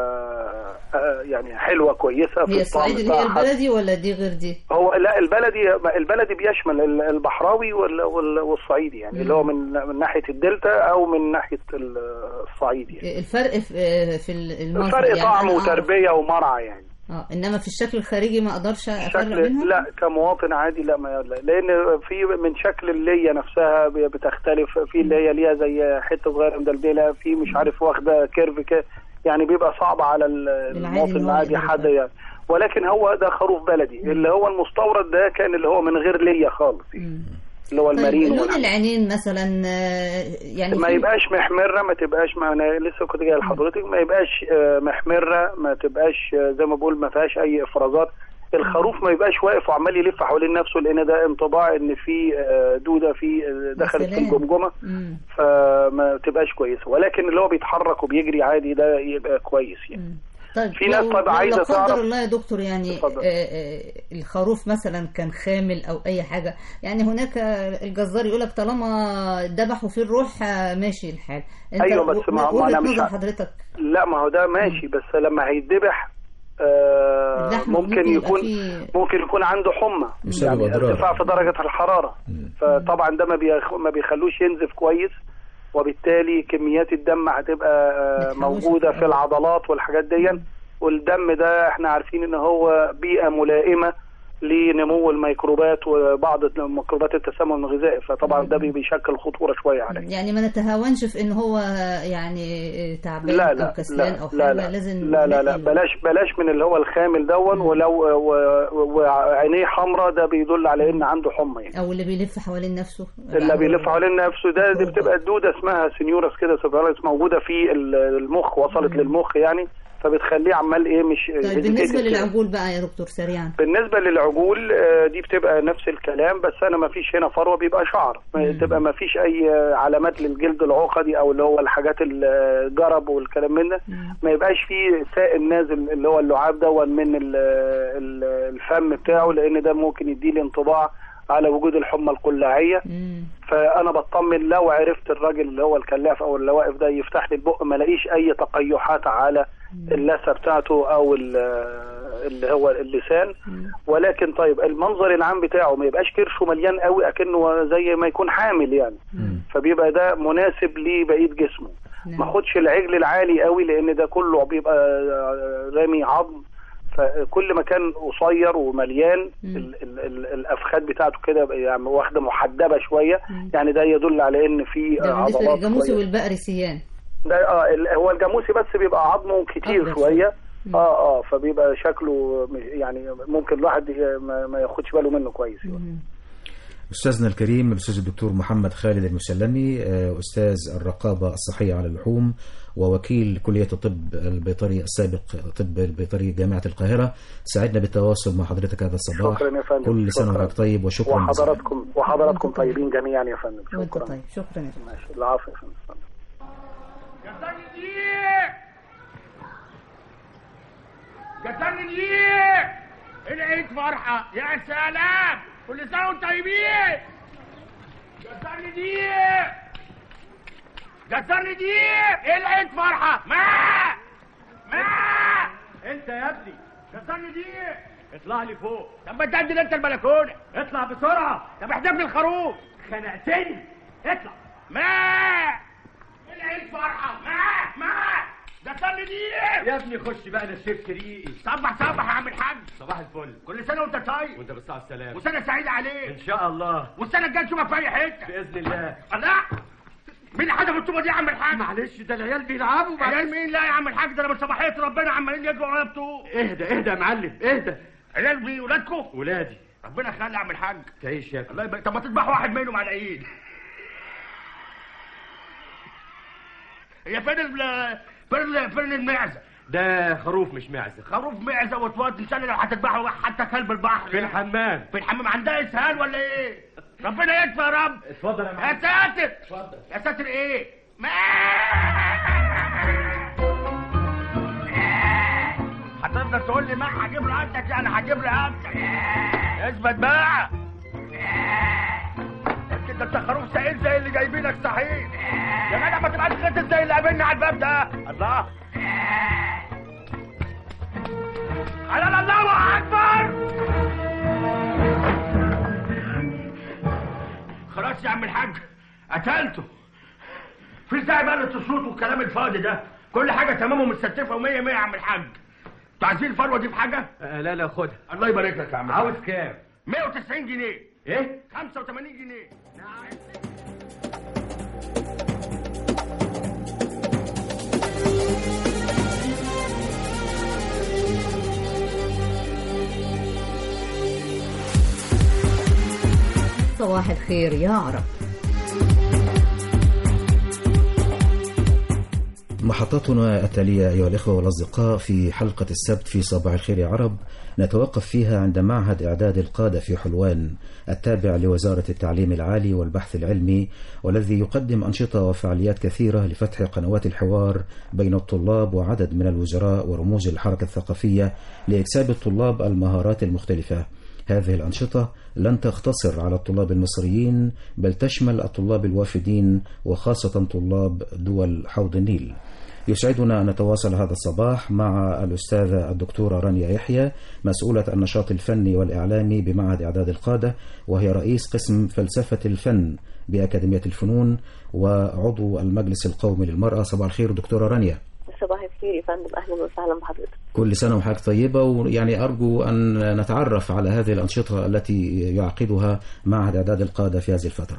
آه، يعني حلوه كويسه هي الطعم الصعيد اللي هي بتاعها. البلدي ولا دي غير دي؟ هو لا البلدي البلدي بيشمل ال- البحراوي وال- وال- والصعيدي يعني اللي هو من من ناحيه الدلتا او من ناحيه ال- الصعيد يعني الفرق في في المنظر الفرق يعني طعم أنا أعرف- وتربيه ومرعى يعني اه انما في الشكل الخارجي ما اقدرش افرق شكل بينهم لا كمواطن عادي لا ما لا. لان في من شكل اللية نفسها ب- بتختلف في اللي هي ليها زي حته صغيره مدلدله في مش عارف واخده كيرف كده يعني بيبقى صعب على ال- المواطن هو العادي يقدر حد يعني ولكن هو ده خروف بلدي اللي هو المستورد ده كان اللي هو من غير لية خالص اللي هو طيب المارين لون والحاجات. العينين مثلا آه، يعني ما في- يبقاش محمره ما تبقاش ما انا لسه كنت جاي لحضرتك ما يبقاش آه، محمره ما تبقاش آه، زي ما بقول ما فيهاش اي افرازات الخروف ما يبقاش واقف وعمال يلف حوالين نفسه لان ده انطباع ان في آه، دوده في آه، دخلت في سلام. الجمجمه مم. فما تبقاش كويسه ولكن اللي هو بيتحرك وبيجري عادي ده يبقى كويس يعني طيب في ناس لو- طيب لو عايزة لا قدر تعرف- الله يا دكتور يعني اتفضل. آه، آه، الخروف مثلا كان خامل او اي حاجه يعني هناك الجزار يقول لك طالما ذبحوا فيه الروح آه، ماشي الحال انت أيوة، بس ما- ما وجهة أنا مش نظر ع- حضرتك لا ما هو ده ماشي بس لما هيتذبح آه اللحم ممكن ممكن يبقى يكون فيه- ممكن يكون عنده حمى بسبب يعني أضرار. ارتفاع في درجة الحرارة فطبعا ده ما بيخ... ما بيخلوش ينزف كويس وبالتالي كميات الدم هتبقى آه، بتحوشه موجودة في في العضلات والحاجات دي والدم ده احنا عارفين ان هو بيئة ملائمة لنمو الميكروبات وبعض ميكروبات التسمم الغذائي فطبعا ده بي- بيشكل خطورة شوية عليه يعني ما نتهاونش في ان هو يعني تعبان لا او لا كسلان لا او حاجه لا لا لازم لا لا لا نلاقي- بلاش بلاش من اللي هو الخامل دون ولو و- وعينيه حمراء ده بيدل على ان عنده حمى يعني او اللي بيلف حوالين نفسه اللي بيلف حوالين نفسه ده دي بتبقى الدوده اسمها سينيورس كده سيفيراليس موجوده في ال- المخ وصلت للمخ يعني فبتخليه عمال ايه مش طيب hesitated بالنسبه كده. للعجول بقى يا دكتور سريعا بالنسبه للعجول آه، دي بتبقى نفس الكلام بس انا ما فيش هنا فروه بيبقى شعر ما تبقى ما فيش اي آه، علامات للجلد العقدي او اللي هو الحاجات الجرب والكلام من ده ما يبقاش فيه سائل نازل اللي هو اللعاب دون من ال- ال- الفم بتاعه لان ده ممكن يديلي انطباع على وجود الحمى القلاعيه فانا بطمن لو عرفت الراجل اللي هو الكلاف او اللي واقف ده يفتح لي البق ما الاقيش اي تقيحات على اللثه بتاعته او ال- اللي هو اللسان ولكن طيب المنظر العام بتاعه ما يبقاش كرشه مليان قوي اكنه زي ما يكون حامل يعني فبيبقى ده مناسب لبقيه جسمه ما خدش العجل العالي قوي لان ده كله بيبقى رامي عظم فكل ما كان قصير ومليان ال ال ال الافخاذ بتاعته كده يعني واخده محدبه شويه يعني ده يدل على ان في ده بالنسبه عضلات للجاموسي كويسة. والبقري سيان ده اه ال- هو الجاموسي بس بيبقى عظمه كتير أكبر شويه اه اه فبيبقى شكله م- يعني ممكن الواحد ي- ما, ما ياخدش باله منه كويس يعني. أستاذنا الكريم الأستاذ الدكتور محمد خالد المسلمي آه، أستاذ الرقابة الصحية على اللحوم ووكيل كلية الطب البيطري السابق طب البيطري جامعة القاهرة سعدنا بالتواصل مع حضرتك هذا الصباح شكرا يا فندم كل سنة شكراً. وحضرتك طيب وشكرا جزيلا. وحضراتكم وحضراتكم طيبين جميعا يا فندم وانت شكرا طيب شكرا يا دكتور. ماشي العفو يا فندم جسرني دقيق العيد فرحة يا سلام كل سنة وانتم طيبين جسرني دقيق جسرني دقيق العيد فرحة ما ما انت يا ابني جسرني دقيق اطلع لي فوق طب ما تعدل انت البلكونة اطلع بسرعة طب احذف لي الخروف خنقتني اطلع ما العيد فرحة ما ما جسرني دقيق يا ابني خش بقى انا شربت ريقي صبح صبح يا عم الحاج صباح الفل كل سنه وانت طيب وانت بالصحة والسلامة وسنه سعيده عليك ان شاء الله والسنه الجايه نشوفك في اي حته باذن الله الله مين اللي حدف الطوبه دي يا عم الحاج معلش ده العيال بيلعبوا عيال مين لا يا عم الحاج ده انا من صباحيه ربنا عمالين يجروا ورايا بطوب اهدى اهدى يا معلم اهدى عيال مين ولادكم ولادي ربنا يخلي يا عم الحاج تعيش يا ابني الله يبارك طب ما تذبح واحد منهم على العيد هي فين ال فين ال- فين المعزه ده خروف مش معزة خروف معزه وتواد ان شاء الله لو هتذبحه حتى كلب البحر في الحمام في الحمام عندها اسهال ولا ايه ربنا يكفى يا رب اتفضل يا يا معلم ساتر اتفضل يا ساتر ايه ما تقول لي ما هجيب رقبتك يعني هجيب رقبتك اثبت بقى انت انت خروف سعيد زي اللي جايبينك صحيح يا جدع ما تبقاش غتت زي اللي قابلنا على الباب ده الله حلال الله اكبر خلاص يا عم الحاج قتلته في ازاي بقى الصوت والكلام الفاضي ده كل حاجه تمام ومتستفه ومية مية يا عم الحاج انتوا عايزين الفروه دي في حاجه لا لا خدها الله يبارك لك يا عم عاوز كام 190 جنيه ايه 85 جنيه صباح الخير يا عرب محطتنا التالية أيها الإخوة والأصدقاء في حلقة السبت في صباح الخير يا عرب نتوقف فيها عند معهد إعداد القادة في حلوان التابع لوزارة التعليم العالي والبحث العلمي والذي يقدم أنشطة وفعاليات كثيرة لفتح قنوات الحوار بين الطلاب وعدد من الوزراء ورموز الحركة الثقافية لإكساب الطلاب المهارات المختلفة هذه الأنشطة لن تقتصر على الطلاب المصريين بل تشمل الطلاب الوافدين وخاصة طلاب دول حوض النيل يسعدنا أن نتواصل هذا الصباح مع الأستاذة الدكتورة رانيا يحيى مسؤولة النشاط الفني والإعلامي بمعهد إعداد القادة وهي رئيس قسم فلسفة الفن بأكاديمية الفنون وعضو المجلس القومي للمرأة صباح الخير دكتورة رانيا صباح الخير يا فندم اهلا وسهلا بحضرتك كل سنة وحضرتك طيبة ويعني أرجو أن نتعرف على هذه الأنشطة التي يعقدها معهد إعداد القادة في هذه الفترة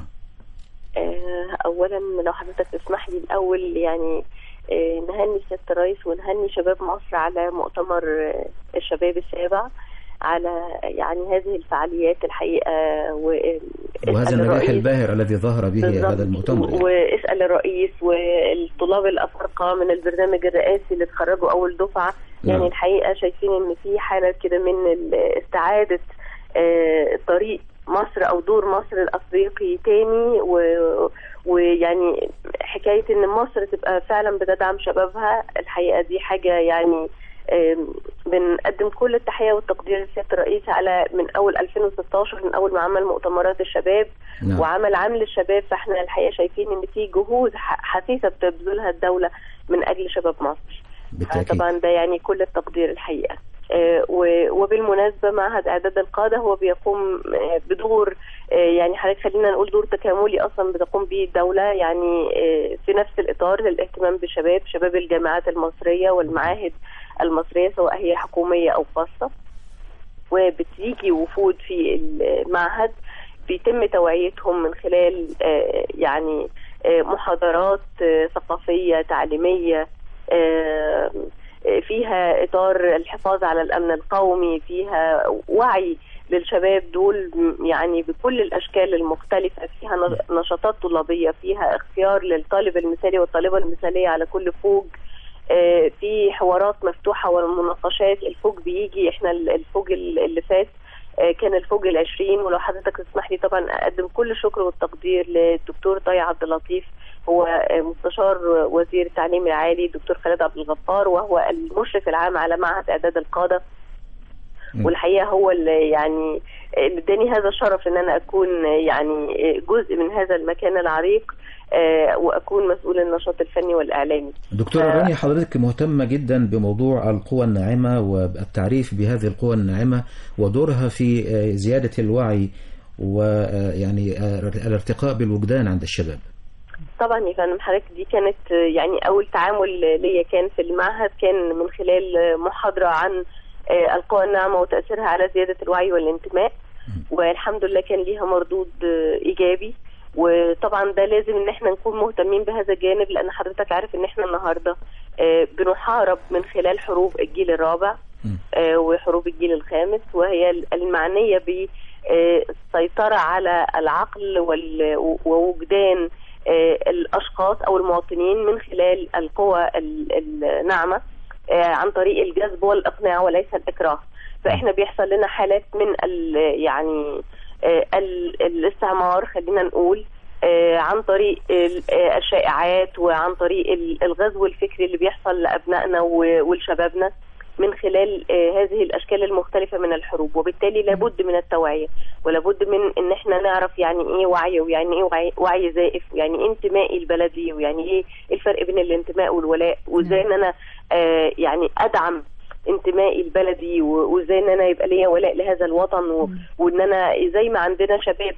آه، اولا لو حضرتك تسمح لي الاول يعني آه، نهني سياده الرئيس ونهني شباب مصر على مؤتمر آه، الشباب السابع على يعني هذه الفعاليات الحقيقه و- وهذا اسأل النجاح الرئيس. الباهر الذي ظهر به بالظبط. هذا المؤتمر يعني. واسال الرئيس والطلاب الافارقه من البرنامج الرئاسي اللي اتخرجوا اول دفعه نعم. يعني الحقيقه شايفين ان في حاله كده من ال- استعاده آه، طريق مصر او دور مصر الافريقي تاني و- ويعني حكايه ان مصر تبقى فعلا بتدعم شبابها الحقيقه دي حاجه يعني آم، بنقدم كل التحيه والتقدير لسياده الرئيس على من اول 2016 من اول ما عمل مؤتمرات الشباب نعم. وعمل عام للشباب فاحنا الحقيقه شايفين ان في جهود ح- حثيثه بتبذلها الدوله من اجل شباب مصر بالتأكيد. طبعا ده يعني كل التقدير الحقيقه آه، و- وبالمناسبه معهد اعداد القاده هو بيقوم آه، بدور آه، يعني حضرتك خلينا نقول دور تكاملي اصلا بتقوم به الدوله يعني آه، في نفس الاطار للاهتمام بشباب شباب الجامعات المصريه والمعاهد المصريه سواء هي حكوميه او خاصه وبتيجي وفود في المعهد بيتم توعيتهم من خلال آه، يعني آه، محاضرات آه، ثقافيه تعليميه آه، فيها اطار الحفاظ على الامن القومي فيها وعي للشباب دول يعني بكل الاشكال المختلفه فيها ن- نشاطات طلابيه فيها اختيار للطالب المثالي والطالبه المثاليه على كل فوج آه، في حوارات مفتوحه والمناقشات الفوج بيجي احنا ال- الفوج ال- اللي فات آه، كان الفوج العشرين ولو حضرتك تسمح لي طبعا اقدم كل الشكر والتقدير للدكتور طي عبد اللطيف هو آه، مستشار وزير التعليم العالي دكتور خالد عبد الغفار وهو المشرف العام على معهد اعداد القاده والحقيقه هو اللي يعني اللي اداني هذا الشرف ان انا اكون يعني جزء من هذا المكان العريق آه، واكون مسؤول النشاط الفني والاعلامي دكتورة آه، رانيا حضرتك مهتمة جدا بموضوع القوى الناعمة والتعريف بهذه القوى الناعمة ودورها في آه، زيادة الوعي ويعني الارتقاء بالوجدان عند الشباب طبعا يا فندم حضرتك دي كانت آه، يعني اول تعامل ليا كان في المعهد كان من خلال آه، محاضره عن آه، القوى الناعمه وتاثيرها على زياده الوعي والانتماء والحمد لله كان ليها مردود آه، ايجابي وطبعا ده لازم ان احنا نكون مهتمين بهذا الجانب لان حضرتك عارف ان احنا النهارده آه، بنحارب من خلال حروب الجيل الرابع آه، وحروب الجيل الخامس وهي المعنيه بالسيطره على العقل وال- ووجدان آه، الاشخاص او المواطنين من خلال القوى ال- الناعمه آه، عن طريق الجذب والاقناع وليس الاكراه فاحنا بيحصل لنا حالات من ال يعني آه، ال- الاستعمار خلينا نقول آه، عن طريق ال- آه، الشائعات وعن طريق ال- الغزو الفكري اللي بيحصل لابنائنا و- ولشبابنا من خلال آه، هذه الاشكال المختلفه من الحروب وبالتالي لابد من التوعيه ولابد من ان احنا نعرف يعني ايه وعي ويعني ايه وعي, وعي زائف ويعني ايه انتمائي البلدي ويعني ايه الفرق بين الانتماء والولاء وازاي ان انا آه، يعني ادعم انتمائي البلدي و- وازاي ان انا يبقى ليا ولاء لهذا الوطن و- وان انا زي ما عندنا شباب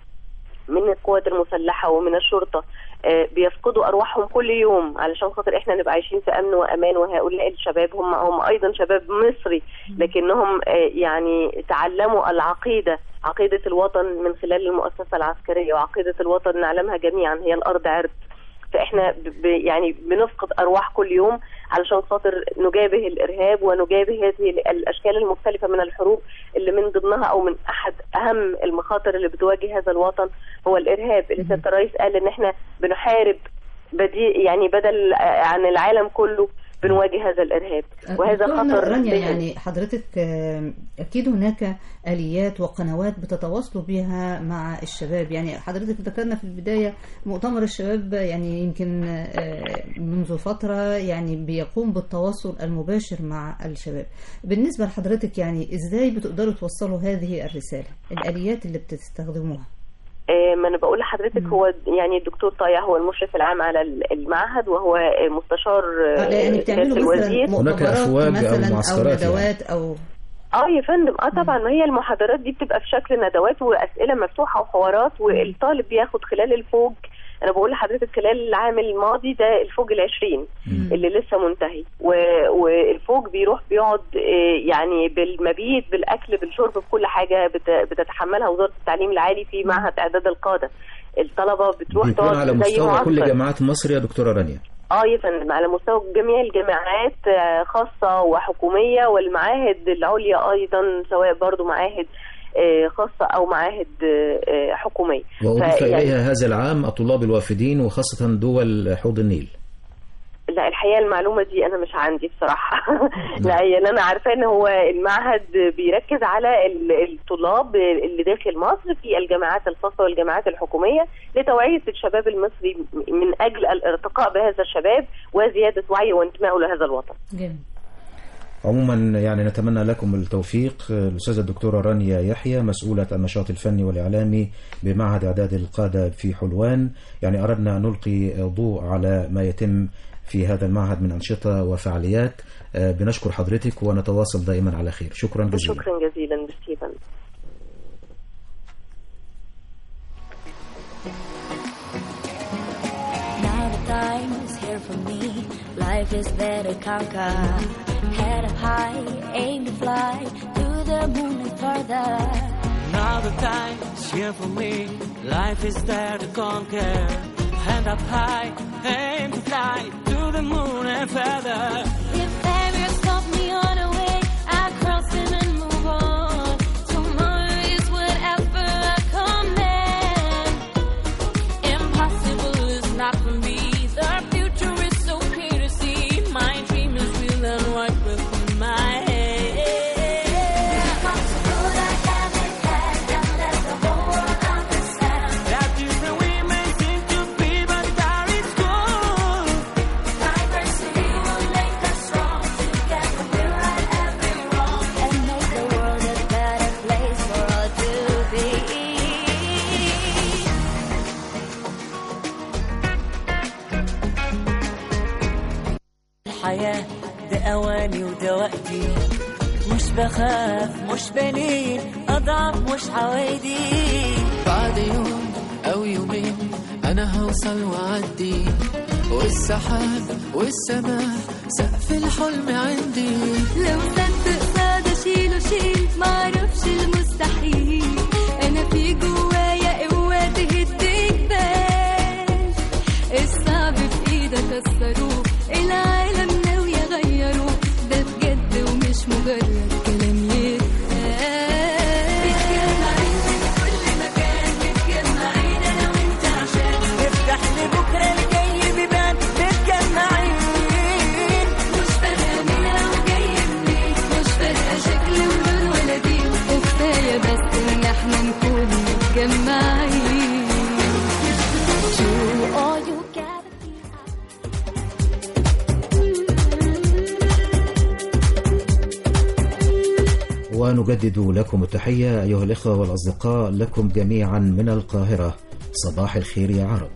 من القوات المسلحة ومن الشرطة آه، بيفقدوا أرواحهم كل يوم علشان خاطر إحنا نبقى عايشين في أمن وأمان وهؤلاء الشباب هم هم أيضا شباب مصري لكنهم آه، يعني تعلموا العقيدة عقيدة الوطن من خلال المؤسسة العسكرية وعقيدة الوطن نعلمها جميعا هي الأرض عرض فاحنا ب ب يعني بنفقد ارواح كل يوم علشان خاطر نجابه الارهاب ونجابه هذه ال- الاشكال المختلفه من الحروب اللي من ضمنها او من احد اهم المخاطر اللي بتواجه هذا الوطن هو الارهاب اللي سياده الرئيس قال ان احنا بنحارب بدي يعني بدل آه، عن العالم كله بنواجه هذا الارهاب وهذا دكتورة خطر رانيا بين- يعني حضرتك آه، أكيد هناك آليات وقنوات بتتواصلوا بها مع الشباب يعني حضرتك ذكرنا في البداية مؤتمر الشباب يعني يمكن آه، منذ فترة يعني بيقوم بالتواصل المباشر مع الشباب بالنسبة لحضرتك يعني إزاي بتقدروا توصلوا هذه الرسالة الآليات اللي بتستخدموها آه، ما انا بقول لحضرتك هو يعني الدكتور طايع هو المشرف العام على ال- المعهد وهو آه، مستشار آه، يعني سيادة بتعملوا الوزير مثلا هناك مؤتمرات أفواج أو مثلا أو معسكرات يعني. ندوات أو اه يا فندم اه طبعا ما هي المحاضرات دي بتبقى في شكل ندوات واسئله مفتوحه وحوارات والطالب بياخد خلال الفوج انا بقول لحضرتك خلال العام الماضي ده الفوج العشرين اللي لسه منتهي و- والفوج بيروح بيقعد آه، يعني بالمبيت بالاكل بالشرب بكل حاجه بت- بتتحملها وزاره التعليم العالي في معهد اعداد القاده الطلبه بتروح بيكون تقعد على زي مستوى كل معسكر. جامعات مصر يا دكتورة رانيا اه يا فندم على مستوى جميع الجامعات آه، خاصة وحكومية والمعاهد العليا أيضا سواء برضو معاهد آه، خاصة أو معاهد آه، آه، حكومية وأضيف فيعني- إليها هذا العام الطلاب الوافدين وخاصة دول حوض النيل لا الحقيقة المعلومة دي أنا مش عندي بصراحة لا يعني أنا عارفة إن هو المعهد بيركز على ال- الطلاب اللي داخل مصر في الجامعات الخاصة والجامعات الحكومية لتوعية الشباب المصري من أجل الارتقاء بهذا الشباب وزيادة وعيه وانتمائه لهذا الوطن جميل عموما يعني نتمنى لكم التوفيق الأستاذة الدكتورة رانيا يحيى مسؤولة النشاط الفني والإعلامي بمعهد إعداد القادة في حلوان يعني أردنا أن نلقي ضوء على ما يتم في هذا المعهد من أنشطة وفعاليات آه، بنشكر حضرتك ونتواصل دائما على خير شكرا جزيلا شكرا جزيلا بالسيبا Now the time is here for me. Life is there to conquer. Head up high, aim to fly to the moon and further. Now the time is here for me. Life is there to conquer. Hand up high, aim to fly to the moon and further. If ever stop me on the way, I cross him and move on. Tomorrow is whatever I command. Impossible is not for me. The future is so clear to see. My dream is real and what within my head. That different women seem to be, but that is good. Diversity will make us strong. Together we'll right every wrong and make the world a better place for all to be. الحياة ده أواني وده وقتي مش بخاف مش بنين أضعف مش عوايدي بعد يوم أو يومين أنا هوصل وأعدي والسحاب والسماء سقف الحلم عندي لو صدق صاد اشيله شيل معرفش المستحيل انا في جوايا قوة تهد جبال الصعب في ايدك الصاروخ العالم ناوي يغيره ده بجد ومش مجرد كلام يتقال متجمعين من كل مكان متجمعين انا وانت عشان نفتح لبكرة الجاي بيبان متجمعين مش فارقة مين أو جاي منين مش فارقة شكل ولون ونجدد لكم التحية أيها الإخوة والأصدقاء لكم جميعا من القاهرة صباح الخير يا عرب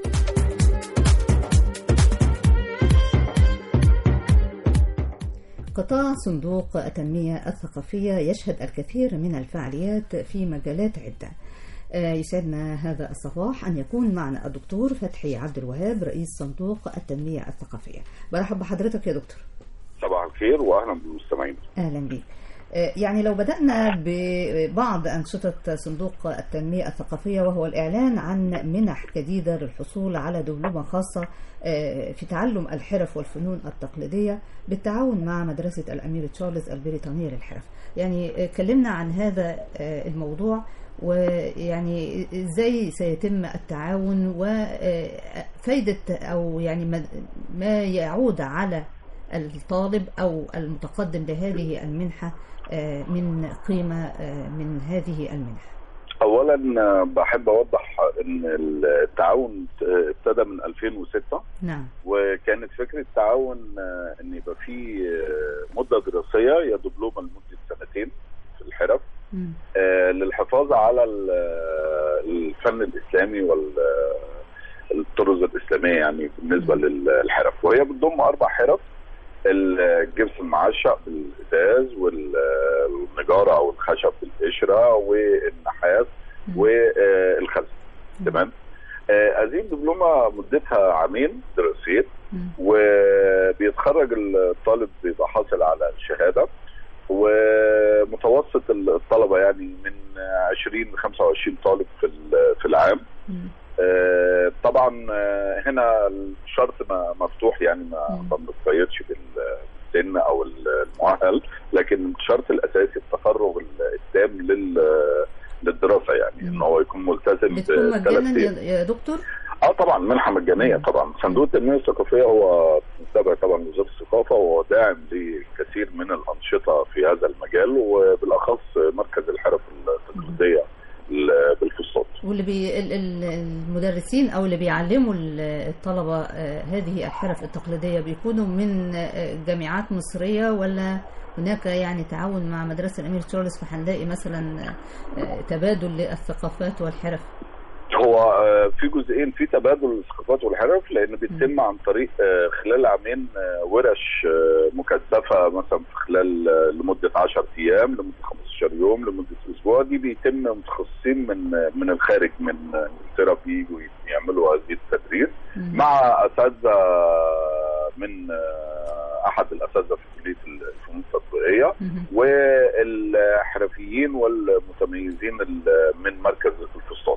قطاع صندوق التنمية الثقافية يشهد الكثير من الفعاليات في مجالات عدة آه، يسعدنا هذا الصباح أن يكون معنا الدكتور فتحي عبد الوهاب رئيس صندوق التنمية الثقافية برحب بحضرتك يا دكتور صباح الخير واهلا بالمستمعين أهلا بك آه، يعني لو بدأنا ببعض أنشطة صندوق التنمية الثقافية وهو الإعلان عن منح جديدة للحصول على دبلومة خاصة آه، في تعلم الحرف والفنون التقليدية بالتعاون مع مدرسة الأمير تشارلز البريطانية للحرف يعني آه، كلمنا عن هذا آه، الموضوع ويعني ازاي سيتم التعاون وفايدة او يعني ما- ما يعود على الطالب او المتقدم لهذه المنحة آه، من قيمة آه، من هذه المنح اولا آه، بحب اوضح ان التعاون ابتدى من 2006 نعم وكانت فكره التعاون آه، ان يبقى في آه، مده دراسيه يا دبلومه لمده سنتين في الحرف آه، للحفاظ على ال- آه، الفن الاسلامي والطرز الاسلاميه يعني بالنسبه للحرف وهي بتضم اربع حرف الجبس المعشق بالازاز والنجاره او الخشب بالقشره والنحاس والخزف تمام آه، هذه الدبلومه مدتها عامين دراسيين وبيتخرج الطالب بيبقى حاصل على الشهاده ومتوسط الطلبه يعني من 20 ل 25 طالب في ال- في العام آه، طبعا آه، هنا الشرط ما- مفتوح يعني ما ما بنتقيدش بالسن او المؤهل لكن الشرط الاساسي التفرغ التام لل للدراسه يعني ان هو يكون ملتزم بتكون بثلاث مجانا أيام. يا يا دكتور اه طبعا منحه مجانيه طبعا صندوق التنميه الثقافيه هو تابع طبعا وزاره الثقافه وهو داعم لكثير من الانشطه في هذا المجال وبالاخص مركز الحرف التقليديه ال- بالفسطاط واللي بي ال- ال- المدرسين او اللي بيعلموا ال- الطلبه آه، هذه الحرف التقليديه بيكونوا من آه، جامعات مصريه ولا هناك يعني تعاون مع مدرسه الامير تشارلز فهنلاقي مثلا آه، تبادل للثقافات والحرف هو آه، في جزئين في تبادل الثقافات والحرف لان بيتم عن طريق آه، خلال عامين آه، ورش آه، مكثفه مثلا في خلال آه، لمده 10 ايام لمده 15 يوم لمده اسبوع دي بيتم متخصصين من آه، من الخارج من آه، انجلترا بيجوا يعملوا هذه التدريس مع اساتذه من آه، احد الاساتذه في كليه الفنون التطبيقيه والحرفيين والمتميزين ال- من مركز الفسطاط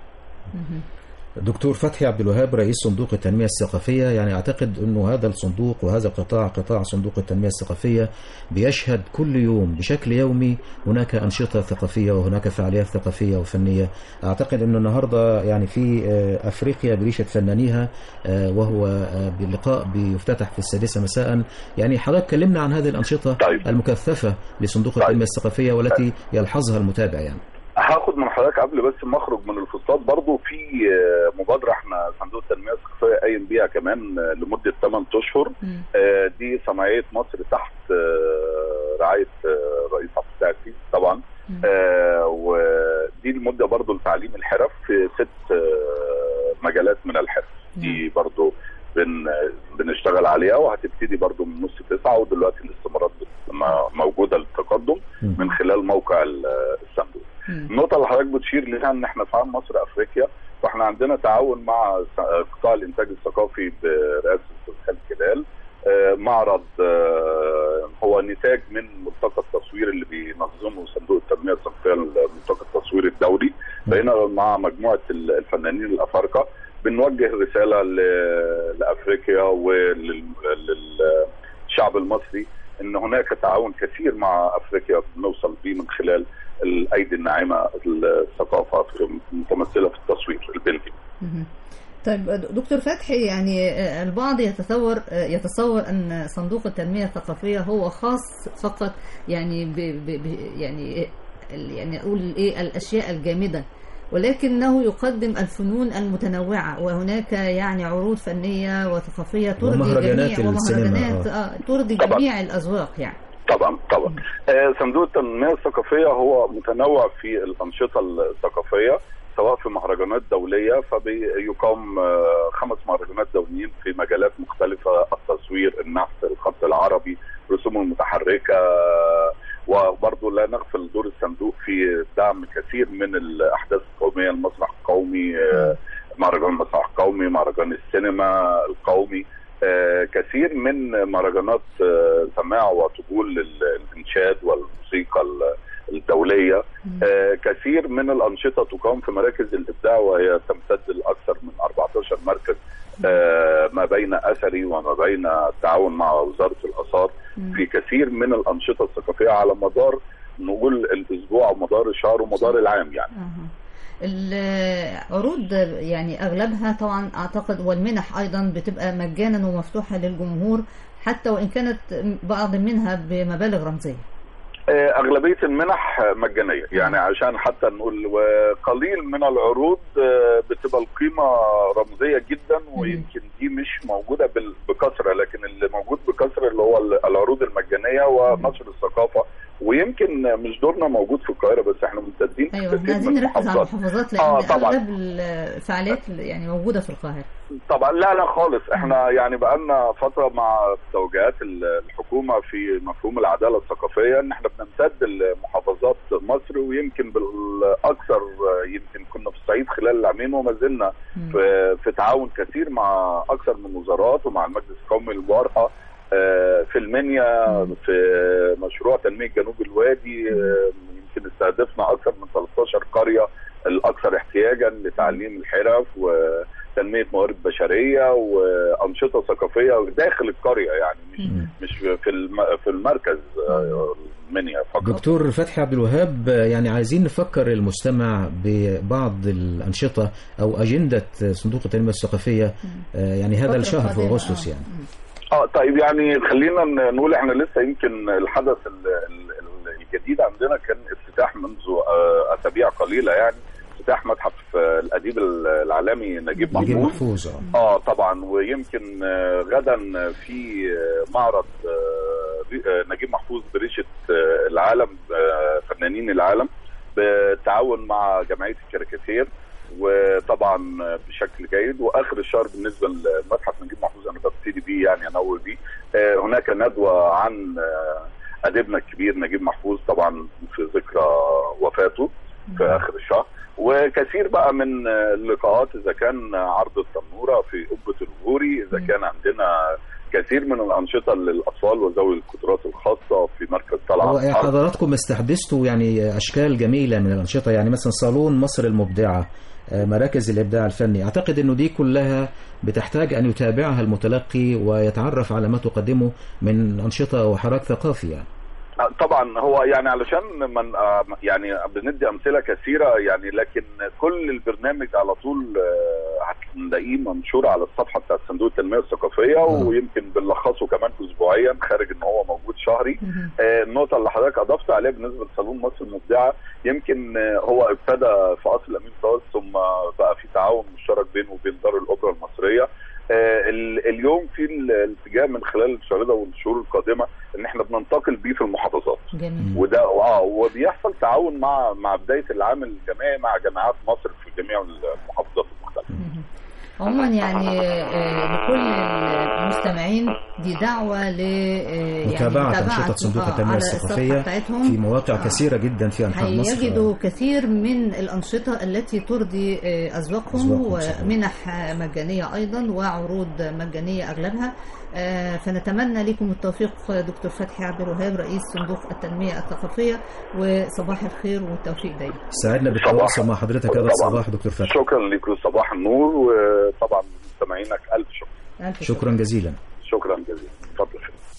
دكتور فتحي عبد الوهاب رئيس صندوق التنمية الثقافية يعني أعتقد أنه هذا الصندوق وهذا القطاع قطاع صندوق التنمية الثقافية بيشهد كل يوم بشكل يومي هناك أنشطة ثقافية وهناك فعاليات ثقافية وفنية أعتقد أنه النهاردة يعني في آه، أفريقيا بريشة فنانيها آه، وهو آه، بلقاء بيفتتح في السادسة مساء يعني حضرتك كلمنا عن هذه الأنشطة المكثفة لصندوق التنمية الثقافية والتي يلحظها المتابع يعني هاخد من حضرتك قبل بس ما اخرج من الفسطاط برضو في آه، مبادره احنا صندوق التنميه الثقافيه قايم بيها كمان آه، لمده 8 اشهر آه، دي صناعيه مصر تحت آه، رعايه آه، الرئيس عبد الفتاح السيسي طبعا آه، ودي المده برضو لتعليم الحرف في ست آه، مجالات من الحرف دي برضو بن بنشتغل عليها وهتبتدي برضو من نص تسعة ودلوقتي الاستمارات بت- م- موجودة للتقدم من خلال موقع ال- الصندوق النقطة اللي حضرتك بتشير لها ان احنا في عام مصر افريقيا واحنا عندنا تعاون مع س- قطاع الانتاج الثقافي برئاسة الاستاذ خالد كلال آه، معرض آه، هو نتاج من ملتقى التصوير اللي بينظمه صندوق التنمية الثقافية ملتقى التصوير الدولي بقينا مع مجموعة ال- الفنانين الأفارقة بنوجه رسالة ل- لأفريقيا وللشعب المصري ان هناك تعاون كثير مع افريقيا بنوصل بيه من خلال الايدي الناعمه الثقافه في- متمثله في التصوير البنتي طيب دكتور فتحي يعني آه، البعض يتصور آه، يتصور ان صندوق التنميه الثقافيه هو خاص فقط يعني ب ب ب يعني يعني اقول ايه الاشياء الجامده ولكنه يقدم الفنون المتنوعه وهناك يعني عروض فنيه وثقافيه ترضي ومهرجانات جميع السينما، ومهرجانات آه. آه ترضي طبعاً. جميع الاذواق يعني طبعا طبعا آه، صندوق التنميه الثقافيه هو متنوع في الانشطه الثقافيه سواء في مهرجانات دوليه فبيقام آه، خمس مهرجانات دوليين في مجالات مختلفه التصوير النحت الخط العربي الرسوم المتحركه آه، وبرضه لا نغفل دور الصندوق في دعم كثير من الاحداث القوميه المسرح القومي آه، مهرجان المسرح القومي مهرجان السينما القومي آه، كثير من مهرجانات آه، سماع وطبول ال- الانشاد والموسيقى ال- الدوليه آه، كثير من الانشطه تقام في مراكز الابداع وهي تمتد لاكثر من 14 مركز آه، ما بين اثري وما بين التعاون مع وزاره الاثار في كثير من الانشطه الثقافيه على مدار نقول الاسبوع ومدار الشهر ومدار العام يعني العروض يعني اغلبها طبعا اعتقد والمنح ايضا بتبقى مجانا ومفتوحه للجمهور حتى وان كانت بعض منها بمبالغ رمزيه آه، أغلبية المنح آه، مجانية يعني عشان حتى نقول وقليل من العروض آه، بتبقى القيمة رمزية جدا ويمكن دي مش موجودة بال- بكثرة لكن اللي موجود بكثرة اللي هو ال- العروض المجانية ونشر الثقافة ويمكن مش دورنا موجود في القاهرة بس احنا ممتدين في ايوه كثير احنا عايزين من نركز على المحافظات المحافظات لان آه، طبعاً. اغلب الفعاليات يعني موجوده في القاهره طبعا لا لا خالص احنا يعني بقالنا فتره مع توجيهات ال- الحكومه في مفهوم العداله الثقافيه ان احنا بنمتد لمحافظات مصر ويمكن بالاكثر يمكن كنا في الصعيد خلال العامين وما زلنا في, في تعاون كثير مع اكثر من وزارات ومع المجلس القومي للمراه آه، في المنيا في مشروع تنميه جنوب الوادي آه، يمكن استهدفنا اكثر من 13 قريه الاكثر احتياجا لتعليم الحرف وتنميه موارد بشريه وانشطه ثقافيه داخل القريه يعني مش مش في الم- في المركز آه، المنيا فقط دكتور فتحي عبد الوهاب يعني عايزين نفكر المستمع ببعض الأنشطة أو أجندة صندوق التنمية الثقافية آه، يعني هذا فترة الشهر في قادمة، أغسطس يعني اه طيب يعني خلينا ن- نقول احنا لسه يمكن الحدث ال- ال- ال- الجديد عندنا كان افتتاح منذ آه، اسابيع قليله يعني افتتاح متحف آه، الاديب ال- العالمي نجيب نجيب محفوظ محفوظ آه. اه طبعا ويمكن آه، غدا في آه، معرض آه، ري- آه، نجيب محفوظ بريشه آه، العالم آه، فنانين العالم بالتعاون مع جمعيه الكاريكاتير وطبعا بشكل جيد واخر الشهر بالنسبه لمتحف نجيب محفوظ انا ببتدي بيه يعني انور بيه آه، هناك ندوه عن آه، اديبنا الكبير نجيب محفوظ طبعا في ذكرى وفاته في اخر الشهر وكثير بقى من آه، اللقاءات اذا كان عرض التنوره في قبه الغوري اذا كان عندنا كثير من الانشطه للاطفال وذوي القدرات الخاصه في مركز طلعت هو حرب. حضراتكم استحدثتوا يعني أشكال جميلة من الأنشطة يعني مثلا صالون مصر المبدعة آه، مراكز الإبداع الفني أعتقد أنه دي كلها بتحتاج أن يتابعها المتلقي ويتعرف على ما تقدمه من أنشطة وحراك ثقافي يعني. آه، طبعا هو يعني علشان من آه، يعني بندي امثله كثيره يعني لكن كل البرنامج على طول آه، هتلاقيه منشور على الصفحه بتاعت صندوق التنميه الثقافيه ويمكن بنلخصه كمان اسبوعيا خارج ان هو موجود شهري آه، النقطه اللي حضرتك اضفت عليها بالنسبه لصالون مصر المبدعه يمكن آه، هو ابتدى في قصر الامين فؤاد ثم بقى في تعاون مشترك بينه وبين دار الاوبرا المصريه آه، ال- اليوم في الاتجاه من خلال الشهر ده والشهور القادمه ان احنا بننتقل بيه في المحافظات جميل وده اه وبيحصل تعاون مع مع بدايه العام الجامعي مع جامعات مصر في جميع المحافظات المختلفه عموما يعني آه، لكل المستمعين دي دعوة ل آه، يعني متابعة أنشطة صندوق آه، التنمية على الصفحة الثقافية بتاعتهم في مواقع كثيرة جدا في أنحاء مصر هيجدوا كثير من الأنشطة التي ترضي آه، أذواقهم أذواقهم، صحيح. ومنح آه، مجانية أيضا وعروض مجانية أغلبها آه، فنتمنى لكم التوفيق آه، دكتور فتحي عبد الوهاب رئيس صندوق التنمية الثقافية وصباح الخير والتوفيق دايما سعدنا بالتواصل مع حضرتك هذا طبعاً. الصباح دكتور فتحي شكرا لك صباح النور وطبعا مستمعينك الف شكر ألف شكرا جزيلا شكرا جزيلا اتفضل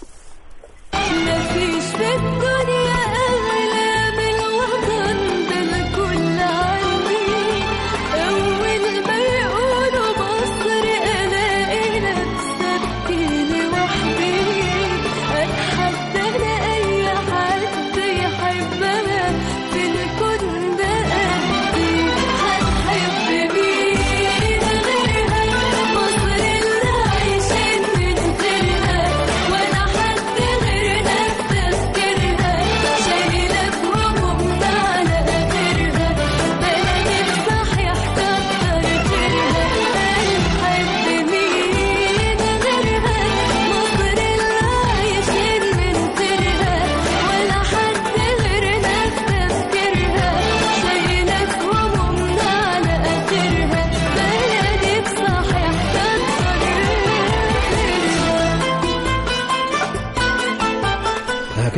مفيش في الدنيا أغلى من الوطن ده الكل عندي أول ما يقولوا مصر ألاقي نفسي أبكي لوحدي أتحدى أنا أي حد يحبها في الكون ده قدي هتحب مين غيرها مصر اللي عايشين من غيرها ولا حد غيرنا في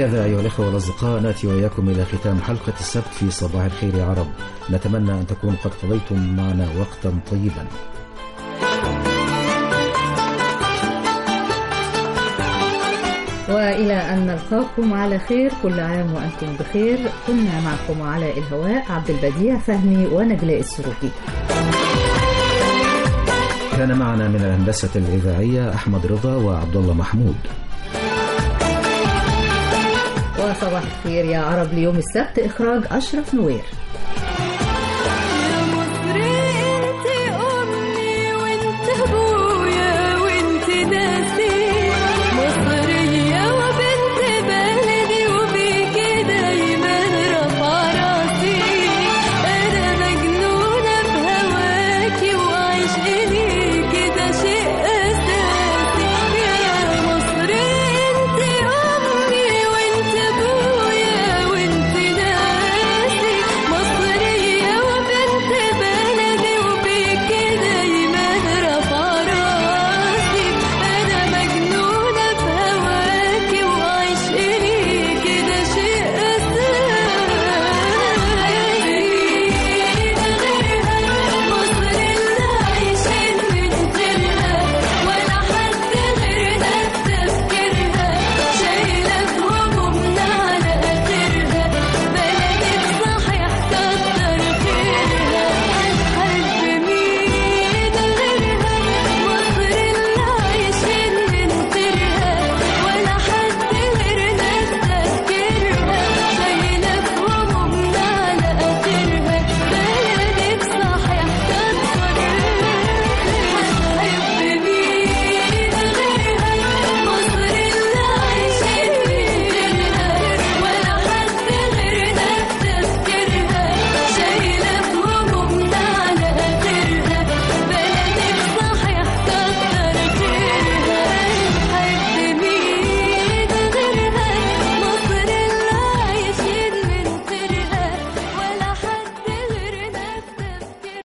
وبهذا أيها الإخوة والأصدقاء نأتي وإياكم إلى ختام حلقة السبت في صباح الخير يا عرب نتمنى أن تكونوا قد قضيتم معنا وقتا طيبا وإلى أن نلقاكم على خير كل عام وأنتم بخير كنا معكم على الهواء عبد البديع فهمي ونجلاء السروقي كان معنا من الهندسة الإذاعية أحمد رضا وعبد الله محمود وصباح الخير يا عرب ليوم السبت إخراج أشرف نوير